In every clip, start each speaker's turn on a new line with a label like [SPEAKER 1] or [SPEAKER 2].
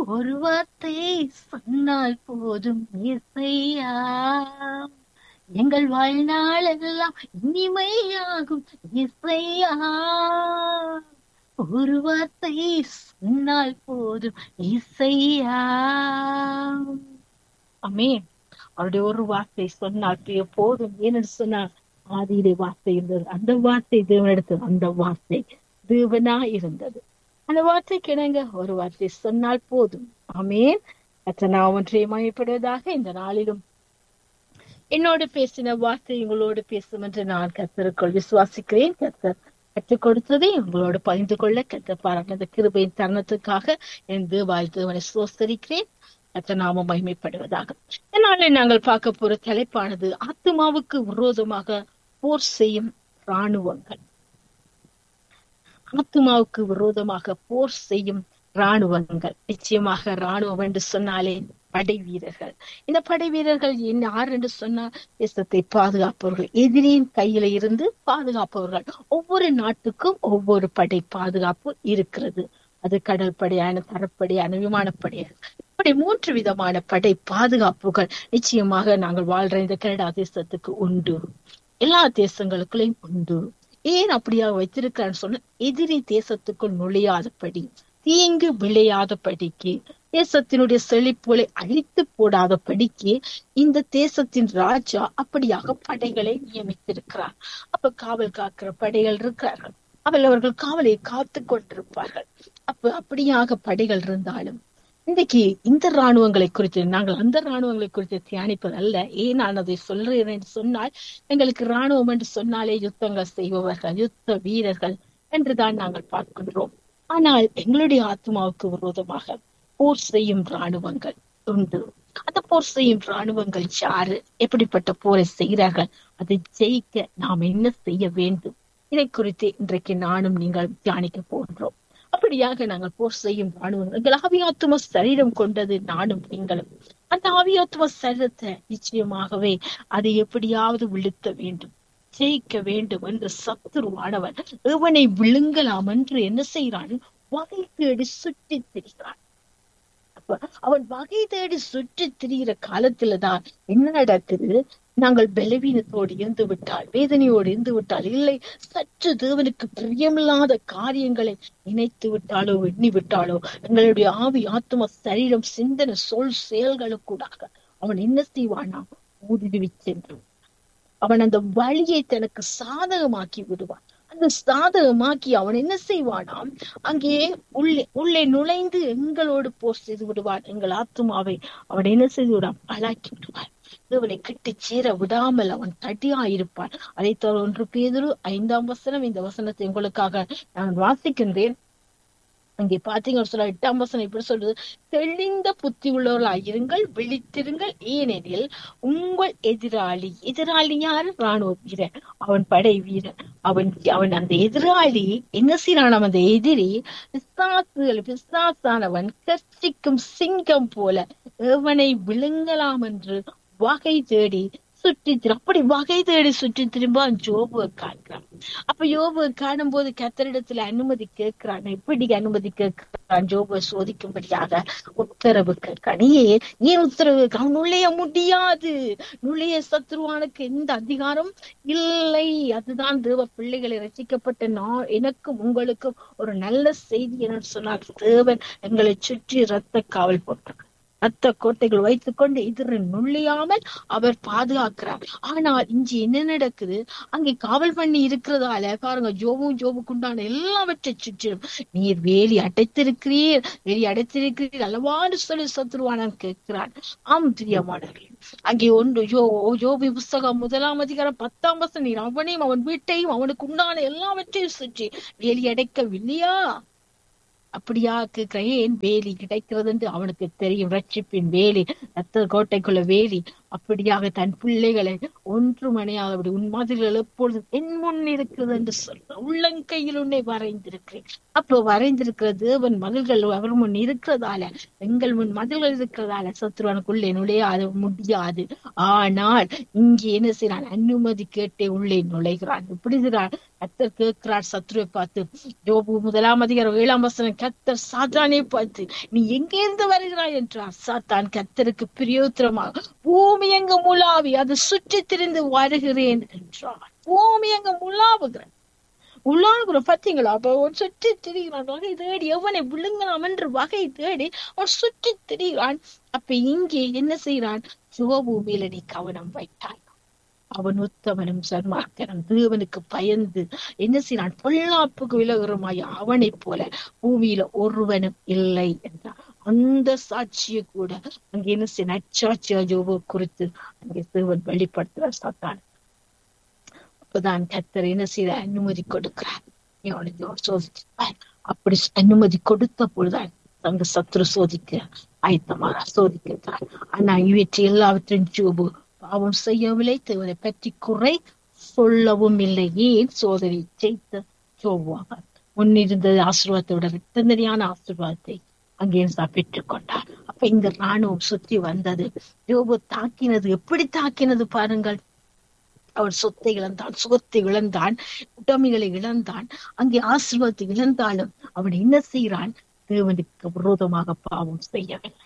[SPEAKER 1] ஒரு வார்த்தை சொன்னால் போதும் இசையா எங்கள் வாழ்நாள் எல்லாம் இனிமையாகும் இசையா ஒரு வார்த்தை சொன்னால் போதும் இசையா அமே அவருடைய ஒரு வார்த்தை சொன்னால் பே- போதும் ஏன்னு சொன்னா ஆதியிலே வார்த்தை இருந்தது அந்த வார்த்தை தேவனிடத்தில் அந்த வார்த்தை தேவனா இருந்தது அந்த வார்த்தைக்கு இணங்க ஒரு வார்த்தை சொன்னால் போதும் ஆமேன் கர்த்தர் நான் ஒன்றை மயப்படுவதாக இந்த நாளிலும் என்னோடு பேசின வார்த்தை உங்களோடு பேசும் என்று நான் கர்த்தருக்குள் விசுவாசிக்கிறேன் கர்த்தர் கற்றுக் கொடுத்ததை உங்களோடு பகிர்ந்து கொள்ள கர்த்தர் பாராட்டின கிருபையின் தருணத்துக்காக என் தேவாய் தேவனை சோசரிக்கிறேன் கர்த்தர் நாம மகிமைப்படுவதாக இதனாலே நாங்கள் பார்க்க போற தலைப்பானது ஆத்மாவுக்கு விரோதமாக போர் செய்யும் இராணுவங்கள் ஆத்மாவுக்கு விரோதமாக போர் செய்யும் இராணுவங்கள் நிச்சயமாக இராணுவம் என்று சொன்னாலே படை வீரர்கள் இந்த படை வீரர்கள் என்ன யார் என்று சொன்னால் தேசத்தை பாதுகாப்பவர்கள் எதிரியின் கையில இருந்து பாதுகாப்பவர்கள் ஒவ்வொரு நாட்டுக்கும் ஒவ்வொரு படை பாதுகாப்பு இருக்கிறது அது கடல் படையான தரப்படையான விமானப்படையாக இப்படி மூன்று விதமான படை பாதுகாப்புகள் நிச்சயமாக நாங்கள் வாழ்ற இந்த கனடா தேசத்துக்கு உண்டு எல்லா தேசங்களுக்குள்ளேயும் உண்டு ஏன் அப்படியா வைத்திருக்கிறான்னு சொன்னா எதிரி தேசத்துக்குள் நுழையாதபடி தீங்கு விளையாதபடிக்கு தேசத்தினுடைய செழிப்புகளை அழித்து போடாதபடிக்கு இந்த தேசத்தின் ராஜா அப்படியாக படைகளை நியமித்திருக்கிறார் அப்ப காவல் காக்கிற படைகள் இருக்கிறார்கள் அவள் அவர்கள் காவலை காத்து கொண்டிருப்பார்கள் அப்ப அப்படியாக படைகள் இருந்தாலும் இன்றைக்கு இந்த ராணுவங்களை குறித்து நாங்கள் அந்த ராணுவங்களை குறித்து தியானிப்பது அல்ல ஏன் நான் அதை சொல்றேன் என்று சொன்னால் எங்களுக்கு ராணுவம் என்று சொன்னாலே யுத்தங்கள் செய்பவர்கள் யுத்த வீரர்கள் என்றுதான் நாங்கள் பார்க்கின்றோம் ஆனால் எங்களுடைய ஆத்மாவுக்கு விரோதமாக போர் செய்யும் ராணுவங்கள் உண்டு அந்த போர் செய்யும் ராணுவங்கள் யாரு எப்படிப்பட்ட போரை செய்கிறார்கள் அதை ஜெயிக்க நாம் என்ன செய்ய வேண்டும் இதை குறித்து இன்றைக்கு நானும் நீங்கள் தியானிக்க போகின்றோம் அப்படியாக நாங்கள் போர் செய்யும் ராணுவங்கள் எங்கள் ஆவியாத்தும சரீரம் கொண்டது நானும் நீங்களும் அந்த ஆவியாத்தும சரீரத்தை நிச்சயமாகவே அதை எப்படியாவது விழுத்த வேண்டும் ஜெயிக்க வேண்டும் என்று சத்துருவானவன் எவனை விழுங்கலாம் என்று என்ன செய்கிறான் வகை தேடி சுற்றி திரிகிறான் அப்ப அவன் வகை தேடி சுற்றி திரிகிற காலத்துலதான் என்ன நடக்குது நாங்கள் பலவீனத்தோடு இருந்து விட்டால் வேதனையோடு இருந்து விட்டால் இல்லை சற்று தேவனுக்கு பிரியமில்லாத காரியங்களை நினைத்து விட்டாலோ எண்ணி விட்டாலோ எங்களுடைய ஆவி ஆத்ம சரீரம் சிந்தனை சொல் செயல்களுக்கூடாக அவன் என்ன செய்வானா ஊடுருவி சென்று அவன் அந்த வழியை தனக்கு சாதகமாக்கி விடுவான் அந்த சாதகமாக்கி அவன் என்ன செய்வானாம் அங்கே உள்ளே உள்ளே நுழைந்து எங்களோடு போர் செய்து விடுவான் எங்கள் ஆத்மாவை அவன் என்ன செய்து விடான் பலாக்கி விடுவான் தேவனை கிட்டி சேர விடாமல் அவன் தடியாயிருப்பான் அதை தவிர ஒன்று பேதுரு ஐந்தாம் வசனம் இந்த வசனத்தை உங்களுக்காக நான் வாசிக்கின்றேன் அங்கே பாத்தீங்கன்னு சொல்ல எட்டாம் வசனம் இப்படி சொல்றது தெளிந்த புத்தி உள்ளவர்களாயிருங்கள் விழித்திருங்கள் ஏனெனில் உங்கள் எதிராளி எதிராளி யாரு ராணுவ வீரன் அவன் படை வீரன் அவன் அவன் அந்த எதிராளி என்ன செய்யறான் அந்த எதிரி பிசாசுகள் பிசாசானவன் கர்ச்சிக்கும் சிங்கம் போல எவனை விழுங்கலாம் என்று வகை தேடி சுற்றி திரு அப்படி வகை தேடி சுற்றி திரும்ப ஜோபுவை காண்கிறான் அப்ப யோபுவை காணும் போது கத்தரிடத்துல அனுமதி கேட்கிறான் எப்படி அனுமதி கேட்கிறான் ஜோபுவை சோதிக்கும்படியாக உத்தரவு கேட்கிறான் ஏன் ஏன் உத்தரவு அவன் நுழைய முடியாது நுழைய சத்ருவானுக்கு எந்த அதிகாரம் இல்லை அதுதான் தேவ பிள்ளைகளை ரசிக்கப்பட்ட நான் எனக்கும் உங்களுக்கும் ஒரு நல்ல செய்தி என்னன்னு சொன்னார் தேவன் எங்களை சுற்றி ரத்த காவல் போட்டார் ரத்த கோட்டைகள் வைத்துக் கொண்டு எதிர நுழையாமல் அவர் பாதுகாக்கிறார் ஆனால் இஞ்சி என்ன நடக்குது அங்கே காவல் பண்ணி இருக்கிறதால பாருங்க ஜோபும் ஜோபுக்குண்டான எல்லாவற்றை சுற்றிலும் நீர் வேலி அடைத்திருக்கிறீர் வேலி அடைத்திருக்கிறீர் அளவான்னு சொல்லி சத்துருவானன் கேட்கிறான் ஆம் பிரியமானவர்களே அங்கே ஒன்று ஜோ ஜோபி புஸ்தகம் முதலாம் அதிகாரம் பத்தாம் வசனம் நீர் அவனையும் அவன் வீட்டையும் அவனுக்கு உண்டான எல்லாவற்றையும் சுற்றி வேலி அடைக்கவில்லையா அப்படியா கேட்கிறேன் வேலி கிடைக்கிறது என்று அவனுக்கு தெரியும் ரட்சிப்பின் வேலி ரத்த கோட்டைக்குள்ள வேலி அப்படியாக தன் பிள்ளைகளை ஒன்று மணியாதபடி உன் மதில்கள் எப்பொழுதும் என் முன் இருக்கிறது என்று சொல்ற உள்ளங்கையில் உன்னை வரைந்திருக்கிறேன் அப்போ வரைந்திருக்கிற தேவன் மதில்கள் அவர் முன் இருக்கிறதால எங்கள் முன் மதில்கள் இருக்கிறதால சத்ருவனுக்குள்ளே நுழையாது முடியாது ஆனால் இங்கே என்ன செய்யறான் அனுமதி கேட்டே உள்ளே நுழைகிறான் இப்படி கத்தர் கேட்கிறார் சத்ருவை பார்த்து ஜோபு முதலாம் அதிகாரம் ஏழாம் வசனம் கத்தர் சாத்தானை பார்த்து நீ எங்கேருந்து வருகிறாய் என்றார் சாத்தான் கத்தருக்கு பிரியோத்திரமாக பூமி எங்க முலாவி அது சுற்றி திரிந்து வருகிறேன் என்றார் பூமி எங்க முலாவுகிறேன் உலாகுற பாத்தீங்களா அப்ப அவன் சுற்றி திரிகிறான் வகை தேடி எவனை விழுங்கலாம் என்று வகை தேடி அவன் சுற்றி திரிகிறான் அப்ப இங்கே என்ன செய்யறான் ஜோபு மேல நீ கவனம் வைத்தாய் அவன் உத்தமனும் சன்மார்க்கனும் தேவனுக்கு பயந்து என்ன செய்யறான் பொல்லாப்புக்கு விலகுறமாய் அவனைப் போல பூமியில ஒருவனும் இல்லை என்றான் அந்த சாட்சியை கூட அங்க என்ன செய்ய நச்சாட்சியா ஜோபு குறித்து அங்கே தேவன் வெளிப்படுத்துற சாத்தான் அப்பதான் கத்தர் என்ன செய்த அனுமதி கொடுக்கிறார் நீ அவனுக்கு சோதிச்சுப்பார் அப்படி அனுமதி கொடுத்த பொழுதுதான் அங்க சத்ரு சோதிக்க ஆயத்தமாக சோதிக்கிறார் ஆனா இவற்றை எல்லாவற்றையும் ஜோபு பாவம் செய்யவில்லை தேவனை பற்றி குறை சொல்லவும் இல்லை ஏன் சோதனை ஜெயித்த ஜோவாக முன்னிருந்த ஆசீர்வாதத்தை விட வெட்டந்தனியான ஆசீர்வாதத்தை அங்கே பெற்றுக் கொண்டார் அப்ப இந்த ராணுவம் சுற்றி வந்தது யோபு தாக்கினது எப்படி தாக்கினது பாருங்கள் அவன் சொத்தை இழந்தான் சுகத்தை இழந்தான் உடமைகளை இழந்தான் அங்கே ஆசீர்வாதத்தை இழந்தாலும் அவன் என்ன செய்யறான் தேவனுக்கு விரோதமாக பாவம் செய்யவில்லை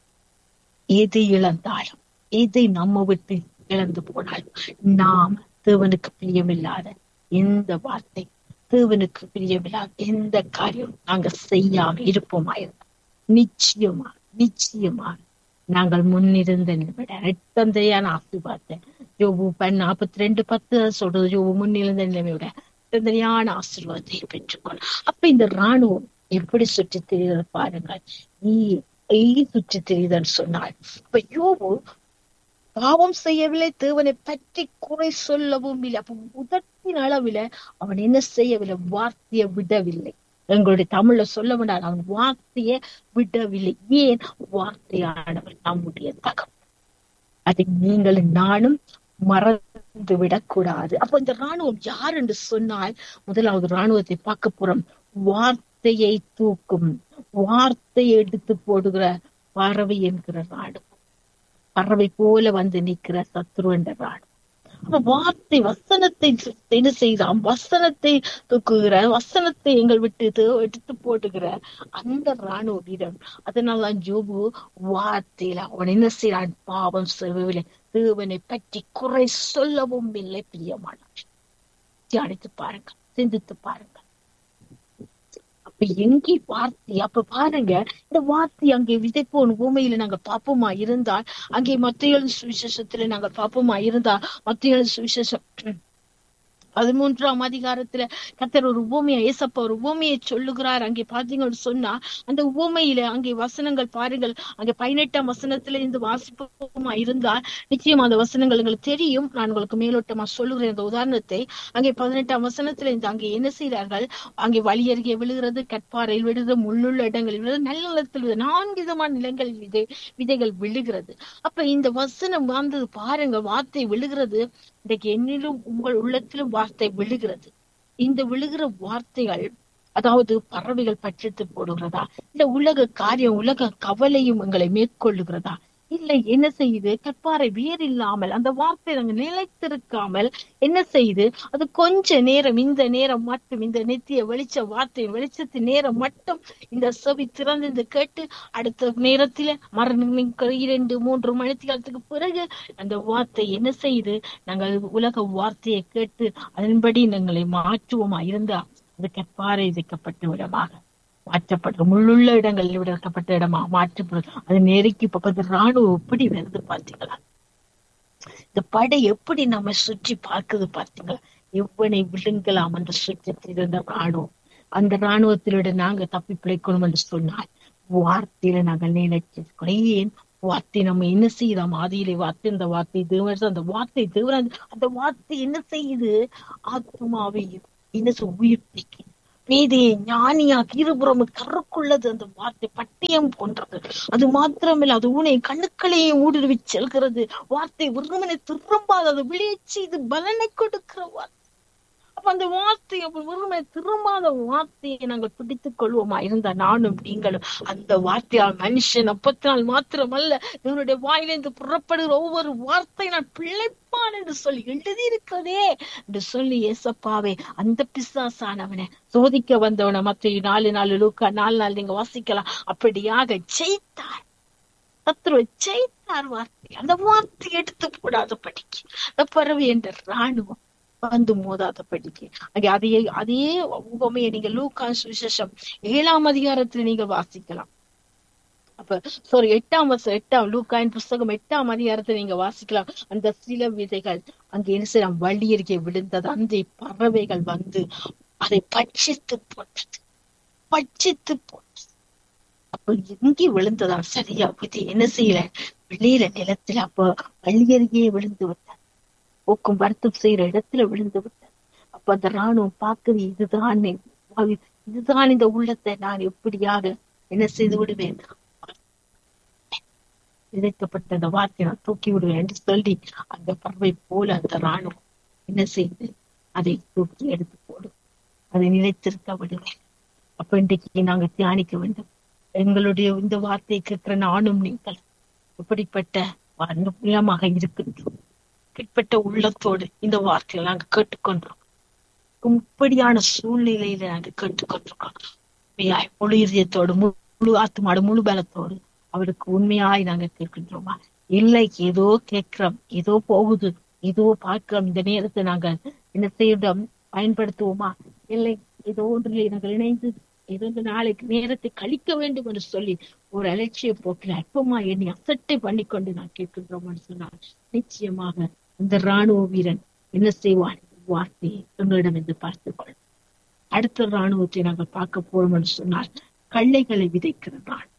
[SPEAKER 1] எது இழந்தாலும் எதை நம்ம விட்டு இழந்து போனாலும் நாம் தேவனுக்கு பிரியமில்லாத எந்த வார்த்தை தேவனுக்கு பிரியமில்லாத எந்த காரியம் நாங்க செய்யாம இருப்போமாயிருந்தோம் நிச்சயமா நிச்சயமா நாங்கள் முன்னிருந்த விட எட்டந்தையான ஆசீர்வாதத்தை யோபு பன் நாற்பத்தி ரெண்டு பத்து சொல்றது யோபு முன்னிருந்த நிலைமை விட எட்டந்தையான ஆசீர்வாதத்தை பெற்றுக்கொள் அப்ப இந்த ராணுவம் எப்படி சுற்றி தெரியுது பாருங்கள் நீ சுற்றி தெரியுதுன்னு சொன்னாள் அப்ப யோபு பாவம் செய்யவில்லை தேவனை பற்றி குறை சொல்லவும் இல்லை அப்ப உதட்டின் அளவில அவன் என்ன செய்யவில்லை வார்த்தையை விடவில்லை எங்களுடைய தமிழ்ல சொல்ல வேண்டாம் அவன் வார்த்தையை விடவில்லை ஏன் வார்த்தையானவர் நம்முடைய தகம் அதை நீங்களும் நானும் மறந்து விடக்கூடாது அப்ப இந்த ராணுவம் யார் என்று சொன்னால் முதலாவது ராணுவத்தை பார்க்க போறோம் வார்த்தையை தூக்கும் வார்த்தையை எடுத்து போடுகிற பறவை என்கிற ராணுவம் பறவை போல வந்து நிக்கிற சத்ரு என்ற ராணுவம் அப்ப வார்த்தை வசனத்தை என்ன செய்தான் வசனத்தை தூக்குகிற வசனத்தை எங்கள் விட்டு எடுத்து போட்டுகிற அந்த ராணுவ வீரன் அதனாலதான் ஜோபு வார்த்தையில அவன் என்ன செய்யறான் பாவம் செய்வதில்லை தேவனை பற்றி குறை சொல்லவும் இல்லை பிரியமானார் தியானித்து பாருங்க சிந்தித்து பாருங்க அப்ப எங்கே வார்த்தை அப்ப பாருங்க இந்த வார்த்தை அங்கே விதைப்போன் பூமியில நாங்க பாப்போமா இருந்தால் அங்கே மத்திய சுவிசேஷத்துல நாங்க பாப்போமா இருந்தா மத்திய சுவிசேஷம் பதிமூன்றாம் அதிகாரத்துல கத்தர் ஒரு உபமையை ஏசப்பா ஒரு உபமையை சொல்லுகிறார் அங்கே பாத்தீங்கன்னு சொன்னா அந்த உபமையில அங்கே வசனங்கள் பாருங்கள் அங்கே பதினெட்டாம் வசனத்துல இருந்து வாசிப்போமா இருந்தால் நிச்சயம் அந்த வசனங்கள் எங்களுக்கு தெரியும் நான் உங்களுக்கு மேலோட்டமா சொல்லுகிறேன் அந்த உதாரணத்தை அங்கே பதினெட்டாம் வசனத்துல இருந்து அங்கே என்ன செய்கிறார்கள் அங்கே வழி அருகே விழுகிறது கற்பாறையில் விழுது முள்ளுள்ள இடங்களில் விழுது நல்ல நிலத்தில் விழுது நான்கு விதமான நிலங்களில் விதை விதைகள் விழுகிறது அப்ப இந்த வசனம் வந்தது பாருங்க வார்த்தை விழுகிறது இன்றைக்கு என்னிலும் உங்கள் உள்ளத்திலும் வார்த்தை விழுகிறது இந்த விழுகிற வார்த்தைகள் அதாவது பறவைகள் பற்றித்து போடுகிறதா இல்ல உலக காரியம் உலக கவலையும் எங்களை மேற்கொள்ளுகிறதா இல்லை என்ன செய்யுது கற்பாறை வேர் இல்லாமல் அந்த வார்த்தை நாங்க நிலைத்திருக்காமல் என்ன செய்யுது அது கொஞ்ச நேரம் இந்த நேரம் மட்டும் இந்த நெத்திய வெளிச்ச வார்த்தை வெளிச்சத்தின் நேரம் மட்டும் இந்த செவி திறந்து கேட்டு அடுத்த நேரத்துல மரணம் இரண்டு மூன்று மணித்தியாலத்துக்கு பிறகு அந்த வார்த்தை என்ன செய்யுது நாங்கள் உலக வார்த்தையை கேட்டு அதன்படி எங்களை மாற்றுவோமா இருந்தா அது கற்பாறை வைக்கப்பட்ட விடமாக மாற்றப்பட்ட முள்ளுள்ள இடங்களில் விடப்பட்ட இடமா மாற்றப்படும் அது நெருக்கி பக்கத்து ராணுவம் எப்படி வருது பாத்தீங்களா இந்த படை எப்படி நம்ம சுற்றி பார்க்குது பாத்தீங்களா எவ்வனை விழுங்கலாம் என்று சுற்றி இருந்த ராணுவம் அந்த ராணுவத்திலோட நாங்க தப்பி பிழைக்கணும் என்று சொன்னால் வார்த்தையில நாங்கள் நினைச்சிருக்கோம் ஏன் வார்த்தை நம்ம என்ன செய்யலாம் ஆதியிலே வார்த்தை இந்த வார்த்தை தேவன் அந்த வார்த்தை தேவன் அந்த வார்த்தை என்ன செய்யுது ஆத்மாவை என்ன உயிர்ப்பிக்கு நீதியை ஞானியாக இருபுறமும் கருக்குள்ளது அந்த வார்த்தை பட்டியம் போன்றது அது மாத்திரமில்ல அது உனை கண்ணுக்களையே ஊடுருவி செல்கிறது வார்த்தை ஒருவனை திரும்பாது அது வெளியே செய்து பலனை கொடுக்கிற வார்த்தை அப்ப அந்த வார்த்தை அப்ப ஒருமை திரும்பாத வார்த்தையை நாங்கள் பிடித்துக் கொள்வோமா இருந்த நானும் நீங்களும் அந்த வார்த்தையால் மனுஷன் அப்பத்தினால் மாத்திரமல்ல இவனுடைய வாயிலிருந்து புறப்படுகிற ஒவ்வொரு வார்த்தை நான் பிழைப்பான் என்று சொல்லி எழுதியிருக்கிறதே என்று சொல்லி ஏசப்பாவே அந்த பிசாசானவனை சோதிக்க வந்தவனை மற்ற நாலு நாலு லூக்கா நாலு நாள் நீங்க வாசிக்கலாம் அப்படியாக ஜெயித்தார் சத்ருவை ஜெயித்தார் வார்த்தை அந்த வார்த்தை எடுத்து போடாத படிக்க அந்த பறவை என்ற ராணுவம் வந்து மோதாத படிக்க அங்கே அதே அதே உபமையை நீங்க லூக்கா சுவிசேஷம் ஏழாம் அதிகாரத்துல நீங்க வாசிக்கலாம் அப்ப சாரி எட்டாம் வருஷம் எட்டாம் லூக்காயின் புஸ்தகம் எட்டாம் அதிகாரத்தை நீங்க வாசிக்கலாம் அந்த சில விதைகள் அங்கே என்ன செய்யலாம் வழி அருகே விழுந்தது அந்த பறவைகள் வந்து அதை பட்சித்து போட்டது பட்சித்து போட்டது அப்ப எங்கே விழுந்ததா சரியா விதை என்ன செய்யல வெளியில நிலத்துல அப்ப வழி அருகே விழுந்து விட்டார் போக்கும் வருத்தம் செய்யற இடத்துல விழுந்து விட்டார் அப்ப அந்த ராணுவம் பார்க்குது இதுதான் இதுதான் இந்த உள்ளத்தை நான் எப்படியாக என்ன செய்து விடுவேன் விதைக்கப்பட்ட அந்த வார்த்தையை நான் தூக்கி விடுவேன் என்று சொல்லி அந்த பறவை போல அந்த ராணுவம் என்ன செய்து அதை தூக்கி எடுத்து போடும் அதை நிலைத்திருக்க விடுவேன் அப்ப இன்றைக்கு நாங்க தியானிக்க வேண்டும் எங்களுடைய இந்த வார்த்தையை கேட்கிற நானும் நீங்கள் எப்படிப்பட்ட உள்ளமாக இருக்கின்றோம் இப்படிப்பட்ட உள்ளத்தோடு இந்த வார்த்தையை நாங்க கேட்டுக்கொண்டோம் இப்படியான சூழ்நிலையில நாங்க கேட்டுக்கொண்டிருக்கோம் உண்மையாய் முழு இதயத்தோடு முழு ஆத்துமாடு முழு பலத்தோடு அவருக்கு உண்மையாய் நாங்க கேட்கின்றோமா இல்லை ஏதோ கேட்கிறோம் ஏதோ போகுது ஏதோ பார்க்கிறோம் இந்த நேரத்தை நாங்க என்ன செய்யறோம் பயன்படுத்துவோமா இல்லை ஏதோ ஒன்றிலே நாங்கள் இணைந்து ஏதோ இந்த நாளைக்கு நேரத்தை கழிக்க வேண்டும் என்று சொல்லி ஒரு அலட்சிய போக்கில் அற்பமா என்னை அசட்டை பண்ணி கொண்டு நான் கேட்கின்றோம் சொன்னால் நிச்சயமாக இந்த ராணுவ வீரன் என்ன செய்வான் வார்த்தையை எங்களிடம் என்று பார்த்துக்கொள் அடுத்த ராணுவத்தை நாங்கள் பார்க்க போறோம் என்று சொன்னால் கள்ளைகளை விதைக்கிற ராணுவம்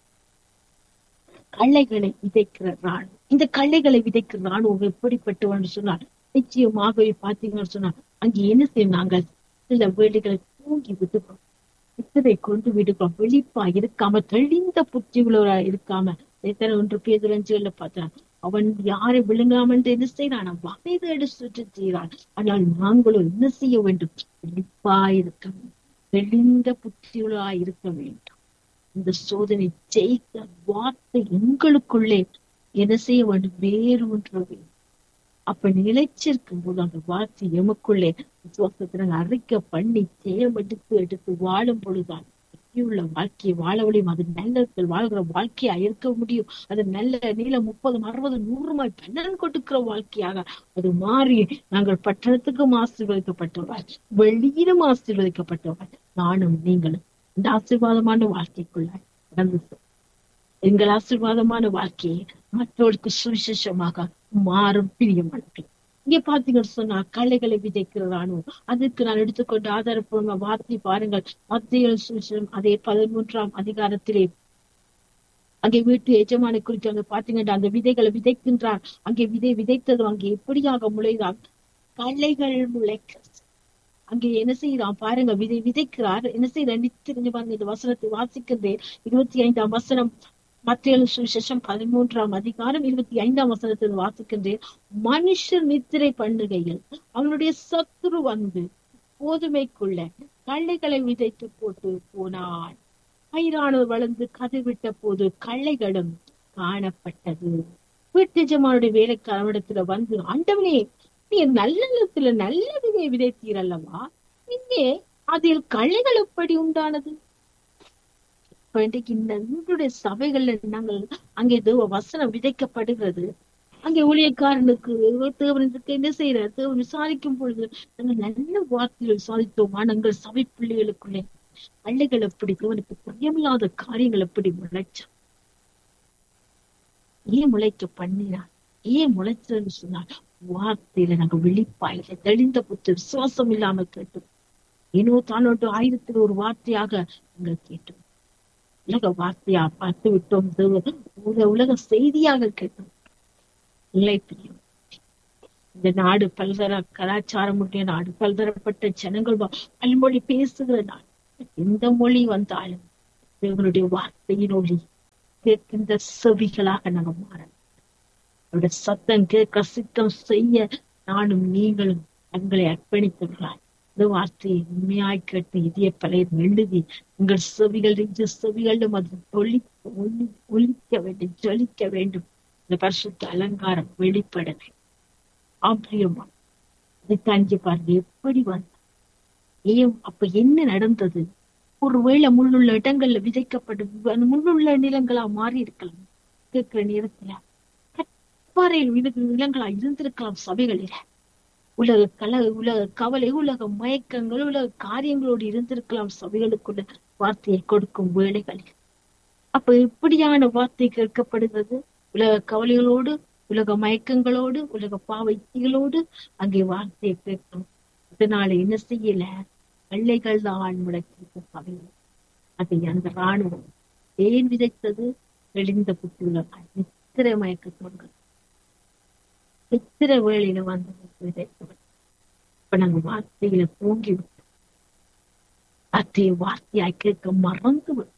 [SPEAKER 1] கள்ளைகளை விதைக்கிற ராணுவம் இந்த கள்ளைகளை விதைக்கிற ராணுவம் எப்படிப்பட்டவன் சொன்னால் நிச்சயமாகவே பார்த்தீங்கன்னு சொன்னா அங்கே என்ன செய்யும் நாங்கள் சில வேலைகளை தூங்கி விடுகிறோம் இத்தனை கொண்டு விடுகிறோம் வெளிப்பா இருக்காம தெளிந்த புத்திகளோட இருக்காம எத்தனை ஒன்று பேர் அஞ்சுகள்ல பார்த்தா அவன் யாரை விழுங்காம என்று என்ன செய்யறான் வகை தேடி சுற்றி செய்கிறான் ஆனால் நாங்களும் என்ன செய்ய வேண்டும் வெளிப்பா இருக்க வேண்டும் தெளிந்த புத்திகளா இருக்க வேண்டும் இந்த சோதனை ஜெயிக்க வார்த்தை எங்களுக்குள்ளே என்ன செய்ய வேண்டும் வேறு ஒன்று வேண்டும் அப்ப நிலைச்சிருக்கும் போது அந்த வார்த்தை எமக்குள்ளே விசுவாசத்தை அறிக்க பண்ணி ஜெயம் எடுத்து எடுத்து வாழும் பொழுதுதான் உள்ள வாழ்க்கையை வாழ முடியும் அது நல்ல வாழ்கிற வாழ்க்கையா இருக்க முடியும் அது நல்ல நீளம் முப்பது அறுபது நூறுமாய் பன்னன் கொடுக்கிற வாழ்க்கையாக அது மாறி நாங்கள் பட்டணத்துக்கும் ஆசீர்வதிக்கப்பட்டவர் வெளியிலும் ஆசீர்வதிக்கப்பட்டவர் நானும் நீங்களும் இந்த ஆசீர்வாதமான வாழ்க்கைக்குள்ளாய் நடந்து எங்கள் ஆசீர்வாதமான வாழ்க்கையை மற்றவர்களுக்கு சுவிசேஷமாக மாறும் பிரியமானது இங்க பாத்தீங்கன்னு சொன்னா கலைகளை விதைக்கிற ராணுவம் அதுக்கு நான் எடுத்துக்கொண்டு ஆதாரப்பூர்வ வார்த்தை பாருங்கள் மத்திய சுவிசேஷம் அதே பதிமூன்றாம் அதிகாரத்திலே அங்கே வீட்டு எஜமானை குறித்து அங்க பாத்தீங்கன்னா அந்த விதைகளை விதைக்கின்றார் அங்கே விதை விதைத்தது அங்கே எப்படியாக முளைதான் கலைகள் முளைக்க அங்கே என்ன செய்யறான் பாருங்க விதை விதைக்கிறார் என்ன செய்யற நித்திரிஞ்சு பாருங்க இந்த வசனத்தை வாசிக்கின்றேன் இருபத்தி ஐந்தாம் வசனம் மத்திய சுவிசேஷம் பதிமூன்றாம் அதிகாரம் இருபத்தி ஐந்தாம் வசனத்தில் வாசிக்கின்றேன் மனுஷர் நித்திரை பண்ணுகையில் அவனுடைய சத்துரு வந்து போதுமைக்குள்ள கள்ளைகளை விதைத்து போட்டு போனான் பயிரானது வளர்ந்து கதிர்விட்ட போது கள்ளைகளும் காணப்பட்டது வீட்டு எஜமானுடைய வேலைக்காரனிடத்துல வந்து ஆண்டவனே நீ நல்ல நிலத்துல நல்ல விதை விதைத்தீர் அல்லவா இங்கே அதில் கள்ளைகள் எப்படி உண்டானது இன்றைக்கு இந்த சபைகள்ல நாங்கள் அங்கே தேவ வசனம் விதைக்கப்படுகிறது அங்கே ஊழியக்காரனுக்கு தேவனுக்கு என்ன செய்யற தேவன் விசாரிக்கும் பொழுது நாங்கள் நல்ல வார்த்தைகள் விசாரித்தோமா நாங்கள் சபை பிள்ளைகளுக்குள்ளே பள்ளிகள் எப்படி தேவனுக்கு பிரியமில்லாத காரியங்கள் எப்படி முளைச்சா ஏன் முளைக்க பண்ணினார் ஏன் முளைச்சதுன்னு சொன்னார் வார்த்தையில நாங்க விழிப்பாயில தெளிந்த புத்து விசுவாசம் இல்லாம கேட்டோம் ஏனோ தானோட்டு ஆயிரத்தில் ஒரு வார்த்தையாக நாங்கள் கேட்டோம் உலக வார்த்தையா பார்த்து விட்டோம் உலக உலக செய்தியாக கேட்டோம் இல்லை பிரியம் இந்த நாடு பல்தர கலாச்சாரம் உடைய நாடு பல்தரப்பட்ட ஜனங்கள் பல்மொழி பேசுகிற நாடு எந்த மொழி வந்தாலும் தேவனுடைய வார்த்தையின் ஒளி கேட்கின்ற செவிகளாக நாங்கள் மாறணும் அவருடைய சத்தம் கேட்க சித்தம் செய்ய நானும் நீங்களும் தங்களை அர்ப்பணித்தவர்களாய் இந்த வார்த்தையை உண்மையாய் கேட்டு இதய பலையில் எழுதி உங்கள் செவிகள் இன்று செவிகளிலும் அது ஒளி ஒளி ஒலிக்க வேண்டும் ஜொலிக்க வேண்டும் இந்த பரிசுத்த அலங்காரம் வெளிப்பட வேண்டும் ஆம்பிரியமா அதை தாங்கி பாருங்க எப்படி வந்த ஏன் அப்ப என்ன நடந்தது ஒருவேளை முள்ளுள்ள இடங்கள்ல விதைக்கப்படும் முள்ளுள்ள நிலங்களா மாறி இருக்கலாம் கேட்கிற நேரத்துல கற்பாறையில் விழுது நிலங்களா இருந்திருக்கலாம் சபைகளில உலக கல உலக கவலை உலக மயக்கங்கள் உலக காரியங்களோடு இருந்திருக்கலாம் சபைகளுக்குள்ள வார்த்தையை கொடுக்கும் வேலைகளில் அப்ப இப்படியான வார்த்தை கேட்கப்படுகிறது உலக கவலைகளோடு உலக மயக்கங்களோடு உலக பாவைத்திகளோடு அங்கே வார்த்தையை கேட்கணும் இதனால என்ன செய்யல வெள்ளைகள் தான் முடக்கிட்ட சபையில் அதை அந்த ராணுவம் ஏன் விதைத்தது தெளிந்த புத்தி உலகம் எத்தனை மயக்கத்தோடு எத்தனை வேளையில வந்து விதைத்தவர் இப்ப நாங்க வார்த்தையில தூங்கி விட்டோம் வார்த்தையை வார்த்தையாய் கேட்க மறந்து விட்டோம்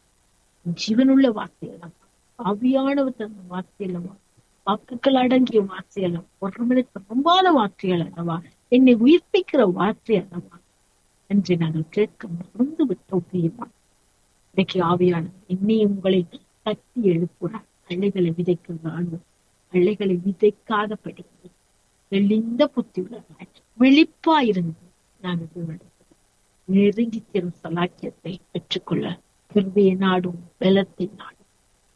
[SPEAKER 1] ஜீவனுள்ள வார்த்தையெல்லாம் அவியானவர் தந்த வார்த்தையில வாக்குகள் அடங்கிய வார்த்தைகள் ஒரு மணிக்கு ரொம்பாத வார்த்தைகள் அல்லவா என்னை உயிர்ப்பிக்கிற வார்த்தை அல்லவா என்று நாங்கள் கேட்க மறந்து விட்டோம் பிரியமா இன்னைக்கு ஆவியான என்னை உங்களை தட்டி எழுப்புறார் அள்ளைகளை விதைக்கிறான் அள்ளைகளை விதைக்காதபடி தெளிந்த புத்தி உள்ளவர்கள் விழிப்பா இருந்து நாங்கள் நெருங்கி தரும் சலாக்கியத்தை பெற்றுக்கொள்ள கிருபிய நாடும் பலத்தை நாடும்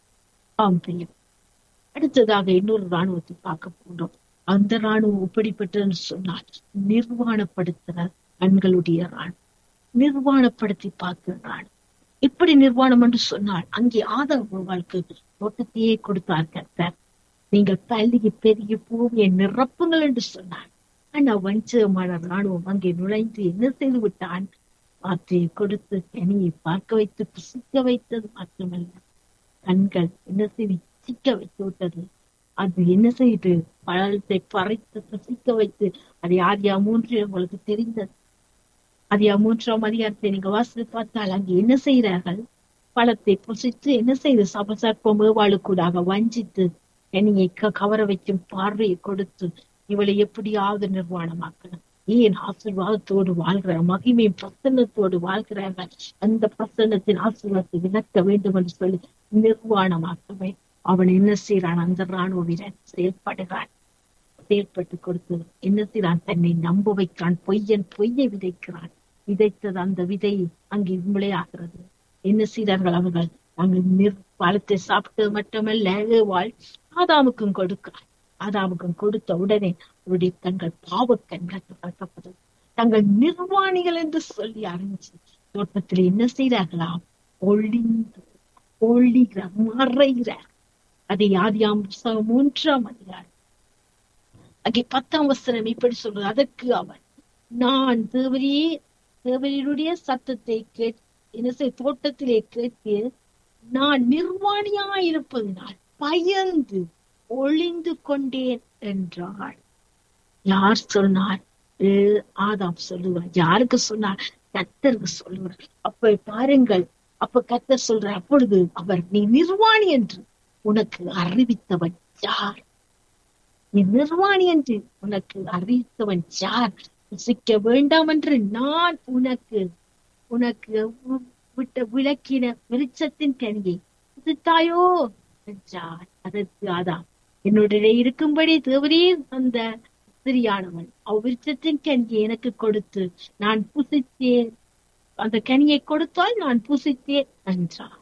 [SPEAKER 1] ஆம் பிரியம் அடுத்ததாக இன்னொரு ராணுவத்தை பார்க்க போனோம் அந்த ராணுவம் எப்படிப்பட்டதுன்னு சொன்னால் நிர்வாணப்படுத்துற கண்களுடைய ராணுவம் நிர்வாணப்படுத்தி பார்க்கிற ராணுவம் இப்படி நிர்வாணம் என்று சொன்னால் அங்கே ஆதரவு வாழ்க்கை தோட்டத்தையே கொடுத்தார் கர்த்தர் நீங்கள் பள்ளிக்கு பெரிய பூமியை நிரப்புங்கள் என்று சொன்னார் ஆனா வஞ்சகமான ராணுவம் அங்கே நுழைந்து என்ன செய்து விட்டான் வார்த்தையை கொடுத்து கனியை பார்க்க வைத்து புசிக்க வைத்தது மட்டுமல்ல கண்கள் என்ன செய்து சிக்க வைத்து விட்டது அது என்ன செய்து பழத்தை பறைத்து புசிக்க வைத்து அது ஆதியா மூன்று உங்களுக்கு தெரிந்தது அதியா மூன்றாம் அதிகாரத்தை நீங்க வாசித்து பார்த்தால் அங்கே என்ன செய்கிறார்கள் பழத்தை புசித்து என்ன செய்து சபசர்ப்பம் ஏவாளுக்கூடாக வஞ்சித்து என்னையை கவர வைக்கும் பார்வையை கொடுத்து இவளை எப்படியாவது நிர்வாணமாக்கணும் ஏன் ஆசிர்வாதத்தோடு வாழ்கிற மகிமையும் பிரசன்னத்தோடு வாழ்கிறார்கள் அந்த பிரசன்னத்தின் ஆசீர்வாதத்தை விளக்க வேண்டும் என்று சொல்லி நிர்வாணமாக்கவே அவன் என்ன செய்யறான் அந்த ராணுவ வீரன் செயல்படுகிறான் செயல்பட்டு கொடுத்து என்ன செய்யறான் தன்னை நம்ப வைக்கிறான் பொய்யன் பொய்யை விதைக்கிறான் விதைத்தது அந்த விதை அங்கே விளையாகிறது என்ன செய்தார்கள் அவர்கள் நாங்கள் நிர் பழத்தை சாப்பிட்டது மட்டுமல்ல வாழ் ஆதாமுக்கும் கொடுக்கிறார் ஆதாமுக்கும் கொடுத்த உடனே அவருடைய கண்கள் பாவக்கண்கள் திறக்கப்பட்டது தங்கள் நிர்வாணிகள் என்று சொல்லி அறிஞ்சு தோட்டத்தில் என்ன செய்கிறார்களாம் ஒளிந்து ஒளிகிறார் மறைகிறார் அதை ஆதியாம் மூன்றாம் அதிகாரம் அங்கே பத்தாம் வசனம் இப்படி சொல்றது அதற்கு அவன் நான் தேவரியே தேவரியுடைய சத்தத்தை கேட் என்ன செய்ய தோட்டத்திலே கேட்டு நான் நிர்வாணியா இருப்பதனால் பயந்து ஒளிந்து கொண்டேன் என்றாள் யார் சொன்னார் ஆதாம் சொல்லுவார் யாருக்கு சொன்னார் கத்தருக்கு சொல்லுவார் அப்ப பாருங்கள் அப்ப கத்தர் சொல்ற அப்பொழுது அவர் நீ நிர்வாணி என்று உனக்கு அறிவித்தவன் யார் நீ நிர்வாணி என்று உனக்கு அறிவித்தவன் யார் புசிக்க வேண்டாம் என்று நான் உனக்கு உனக்கு விட்ட விளக்கின வெளிச்சத்தின் கனியை புசித்தாயோ என்றார் அதற்கு ஆதாம் என்னுடைய இருக்கும்படி தேவரே அந்த ஸ்திரியானவன் அவ்விருச்சத்தின் கனியை எனக்கு கொடுத்து நான் புசித்தேன் அந்த கனியை கொடுத்தால் நான் புசித்தேன் என்றார்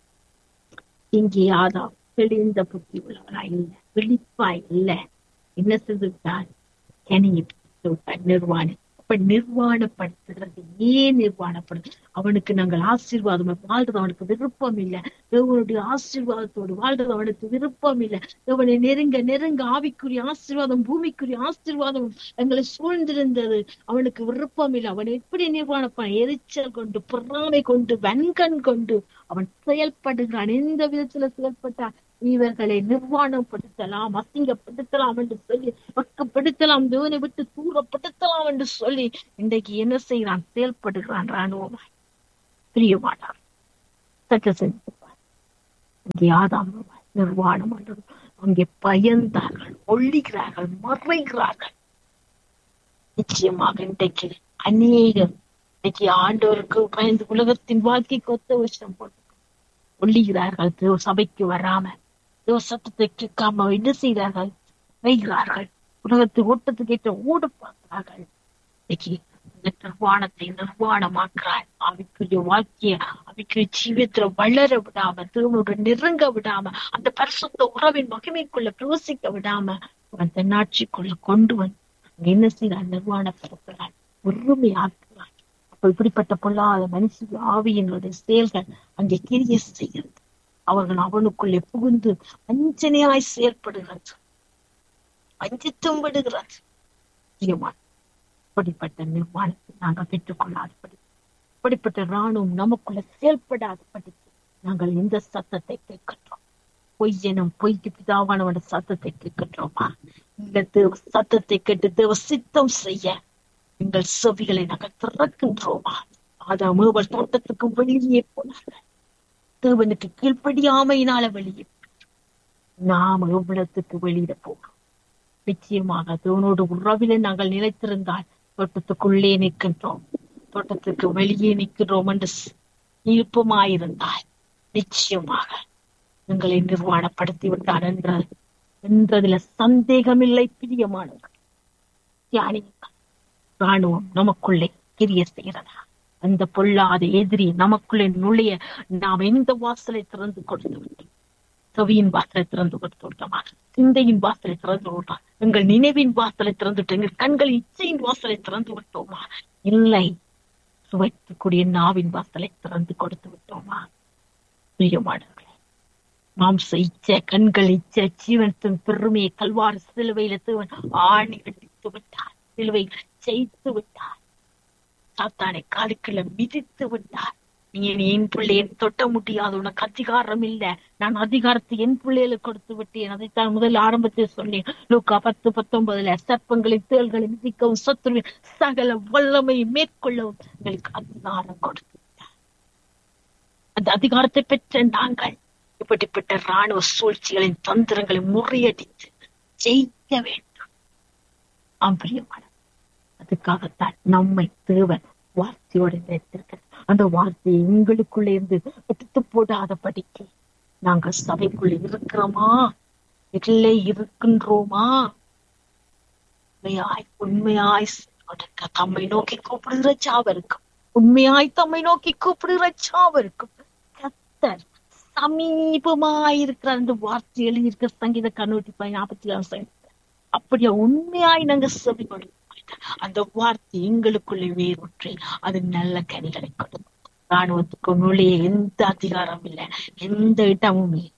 [SPEAKER 1] இங்கே ஆதாம் தெளிந்த புத்தி உள்ளவரா இல்ல விழிப்பாய் இல்ல என்ன செய்துவிட்டார் கனியை விட்டார் நிர்வாணி அப்ப நிர்வாணப்படுத்துறது ஏன் நிர்வாணப்படுது அவனுக்கு நாங்கள் ஆசீர்வாதம் வாழ்றது அவனுக்கு விருப்பம் இல்லை தேவனுடைய ஆசீர்வாதத்தோடு வாழ்றது அவனுக்கு விருப்பம் இல்லை தேவனை நெருங்க நெருங்க ஆவிக்குரிய ஆசீர்வாதம் பூமிக்குரிய ஆசீர்வாதம் எங்களை சூழ்ந்திருந்தது அவனுக்கு விருப்பம் இல்லை அவன் எப்படி நிர்வாணப்பான் எரிச்சல் கொண்டு பொறாமை கொண்டு வன்கண் கொண்டு அவன் செயல்படுகிறான் எந்த விதத்துல செயல்பட்டான் இவர்களை நிர்வாணப்படுத்தலாம் அசிங்கப்படுத்தலாம் என்று சொல்லி பக்கப்படுத்தலாம் தேவனை விட்டு தூரப்படுத்தலாம் என்று சொல்லி இன்றைக்கு என்ன செய்யறான் செயல்படுகிறான் ராணுவமாய் பிரியமானார் சற்று சிந்திப்பார் இங்கே ஆதாம் நிர்வாணம் ஆண்டவர் அங்கே பயந்தார்கள் ஒள்ளிகிறார்கள் மறைகிறார்கள் நிச்சயமாக இன்றைக்கு அநேகம் இன்னைக்கு ஆண்டவருக்கு பயந்து உலகத்தின் வாழ்க்கைக்கு ஒத்த விஷயம் போட்டு ஒள்ளிகிறார்கள் தேவ சபைக்கு வராம தேவ சத்தத்தை கேட்காம என்ன செய்கிறார்கள் வைகிறார்கள் உலகத்து ஓட்டத்துக்கு ஏற்ற ஓட பார்க்கிறார்கள் இன்னைக்கு இந்த நிர்வாணத்தை நிர்வாணமாக்குறார் அவைக்குரிய வாழ்க்கைய அவைக்குரிய ஜீவியத்துல வளர விடாம தேவனோட நெருங்க விடாம அந்த பரிசுத்த உறவின் மகிமைக்குள்ள பிரவசிக்க விடாம அவன் தன்னாட்சிக்குள்ள கொண்டு வந்து அங்க என்ன செய்யறான் நிர்வாணப்படுத்துறான் உரிமையாக்குறான் அப்ப இப்படிப்பட்ட பொல்லாத மனுஷ ஆவியினுடைய செயல்கள் அங்கே கிரிய செய்கிறது அவர்கள் அவனுக்குள்ளே புகுந்து வஞ்சனையாய் செயல்படுகிறது வஞ்சித்தும் விடுகிறது நிச்சயமாய் அப்படிப்பட்ட நிர்வாணத்தை நாங்கள் பெற்றுக்கொள்ளாதபடி அப்படிப்பட்ட ராணுவம் நமக்குள்ள செயல்படாதபடி நாங்கள் இந்த சத்தத்தை கேட்கின்றோம் பொய்யனும் பொய்க்கு பிதாவானவன சத்தத்தை கேட்கின்றோமா இந்த தேவ சத்தத்தை கேட்டு தேவ சித்தம் செய்ய எங்கள் செவிகளை நாங்கள் திறக்கின்றோமா அதான் மேவல் தோட்டத்துக்கு வெளியே போனார்கள் தேவனுக்கு கீழ்ப்படியாமையினால வெளியே நாம எவ்வளத்துக்கு வெளியிட போகிறோம் நிச்சயமாக தேவனோடு உறவில நாங்கள் நிலைத்திருந்தால் தோட்டத்துக்குள்ளே நிற்கின்றோம் தோட்டத்துக்கு வெளியே நிற்கிறோம் என்று இருப்பமாயிருந்தால் நிச்சயமாக எங்களை நிர்வாணப்படுத்தி விட்டார் என்ற என்றதுல சந்தேகமில்லை பிரியமானவர்கள் தியானியுங்கள் ராணுவம் நமக்குள்ளே கிரிய செய்கிறதா அந்த பொல்லாத எதிரி நமக்குள்ளே நுழைய நாம் எந்த வாசலை திறந்து கொடுத்து விட்டோம் செவியின் வாசலை திறந்து கொடுத்து விட்டோமா சிந்தையின் வாசலை திறந்து விட்டோம் எங்கள் நினைவின் வாசலை திறந்து விட்டோம் எங்கள் கண்கள் இச்சையின் வாசலை திறந்து விட்டோமா இல்லை சுவைக்கக்கூடிய நாவின் வாசலை திறந்து கொடுத்து விட்டோமா பிரியமானவர்களே மாம்ச இச்சை கண்கள் இச்சை ஜீவனத்தின் பெருமையை கல்வாறு சிலுவையில தேவன் ஆணி வெடித்து விட்டார் சிலுவை ஜெயித்து விட்டார் சாத்தானை காலுக்குள்ள மிதித்து விட்டார் நீ என் பிள்ளையை தொட்ட முடியாது உனக்கு அதிகாரம் இல்ல நான் அதிகாரத்தை என் பிள்ளைகளுக்கு கொடுத்து விட்டேன் அதைத்தான் முதல் ஆரம்பத்தில் சொன்னேன் லூக்கா பத்து பத்தொன்பதுல சர்ப்பங்களை தேள்களை மிதிக்கவும் சத்துருவின் சகல வல்லமை மேற்கொள்ளவும் எங்களுக்கு அதிகாரம் கொடுத்து விட்டார் அந்த அதிகாரத்தை பெற்ற நாங்கள் இப்படிப்பட்ட ராணுவ சூழ்ச்சிகளின் தந்திரங்களை முறியடித்து ஜெயிக்க வேண்டும் ஆம்பிரியமான அதுக்காகத்தான் நம்மை தேவன் வார்த்தையோடு வைத்திருக்க அந்த வார்த்தையை எங்களுக்குள்ள இருந்து எடுத்து போடாதபடிக்கு நாங்க சபைக்குள்ள இருக்கிறோமா இல்லை இருக்கின்றோமா உண்மையாய் உண்மையாய் கொடுக்க தம்மை நோக்கி கூப்பிடுகிற சாவருக்கும் உண்மையாய் தம்மை நோக்கி கூப்பிடுகிற சாவருக்கும் கத்தர் சமீபமாயிருக்கிற அந்த வார்த்தை எழுதியிருக்க சங்கீத கண்ணூற்றி நாற்பத்தி ஆறு அப்படியா உண்மையாய் நாங்க செவி கொடுக்க அந்த வார்த்தை எங்களுக்குள்ளே வேறுற்றி அது நல்ல கனிகளை கொடுக்கும் ராணுவத்துக்கு நுழைய எந்த அதிகாரம் இல்லை எந்த இடமும் இல்லை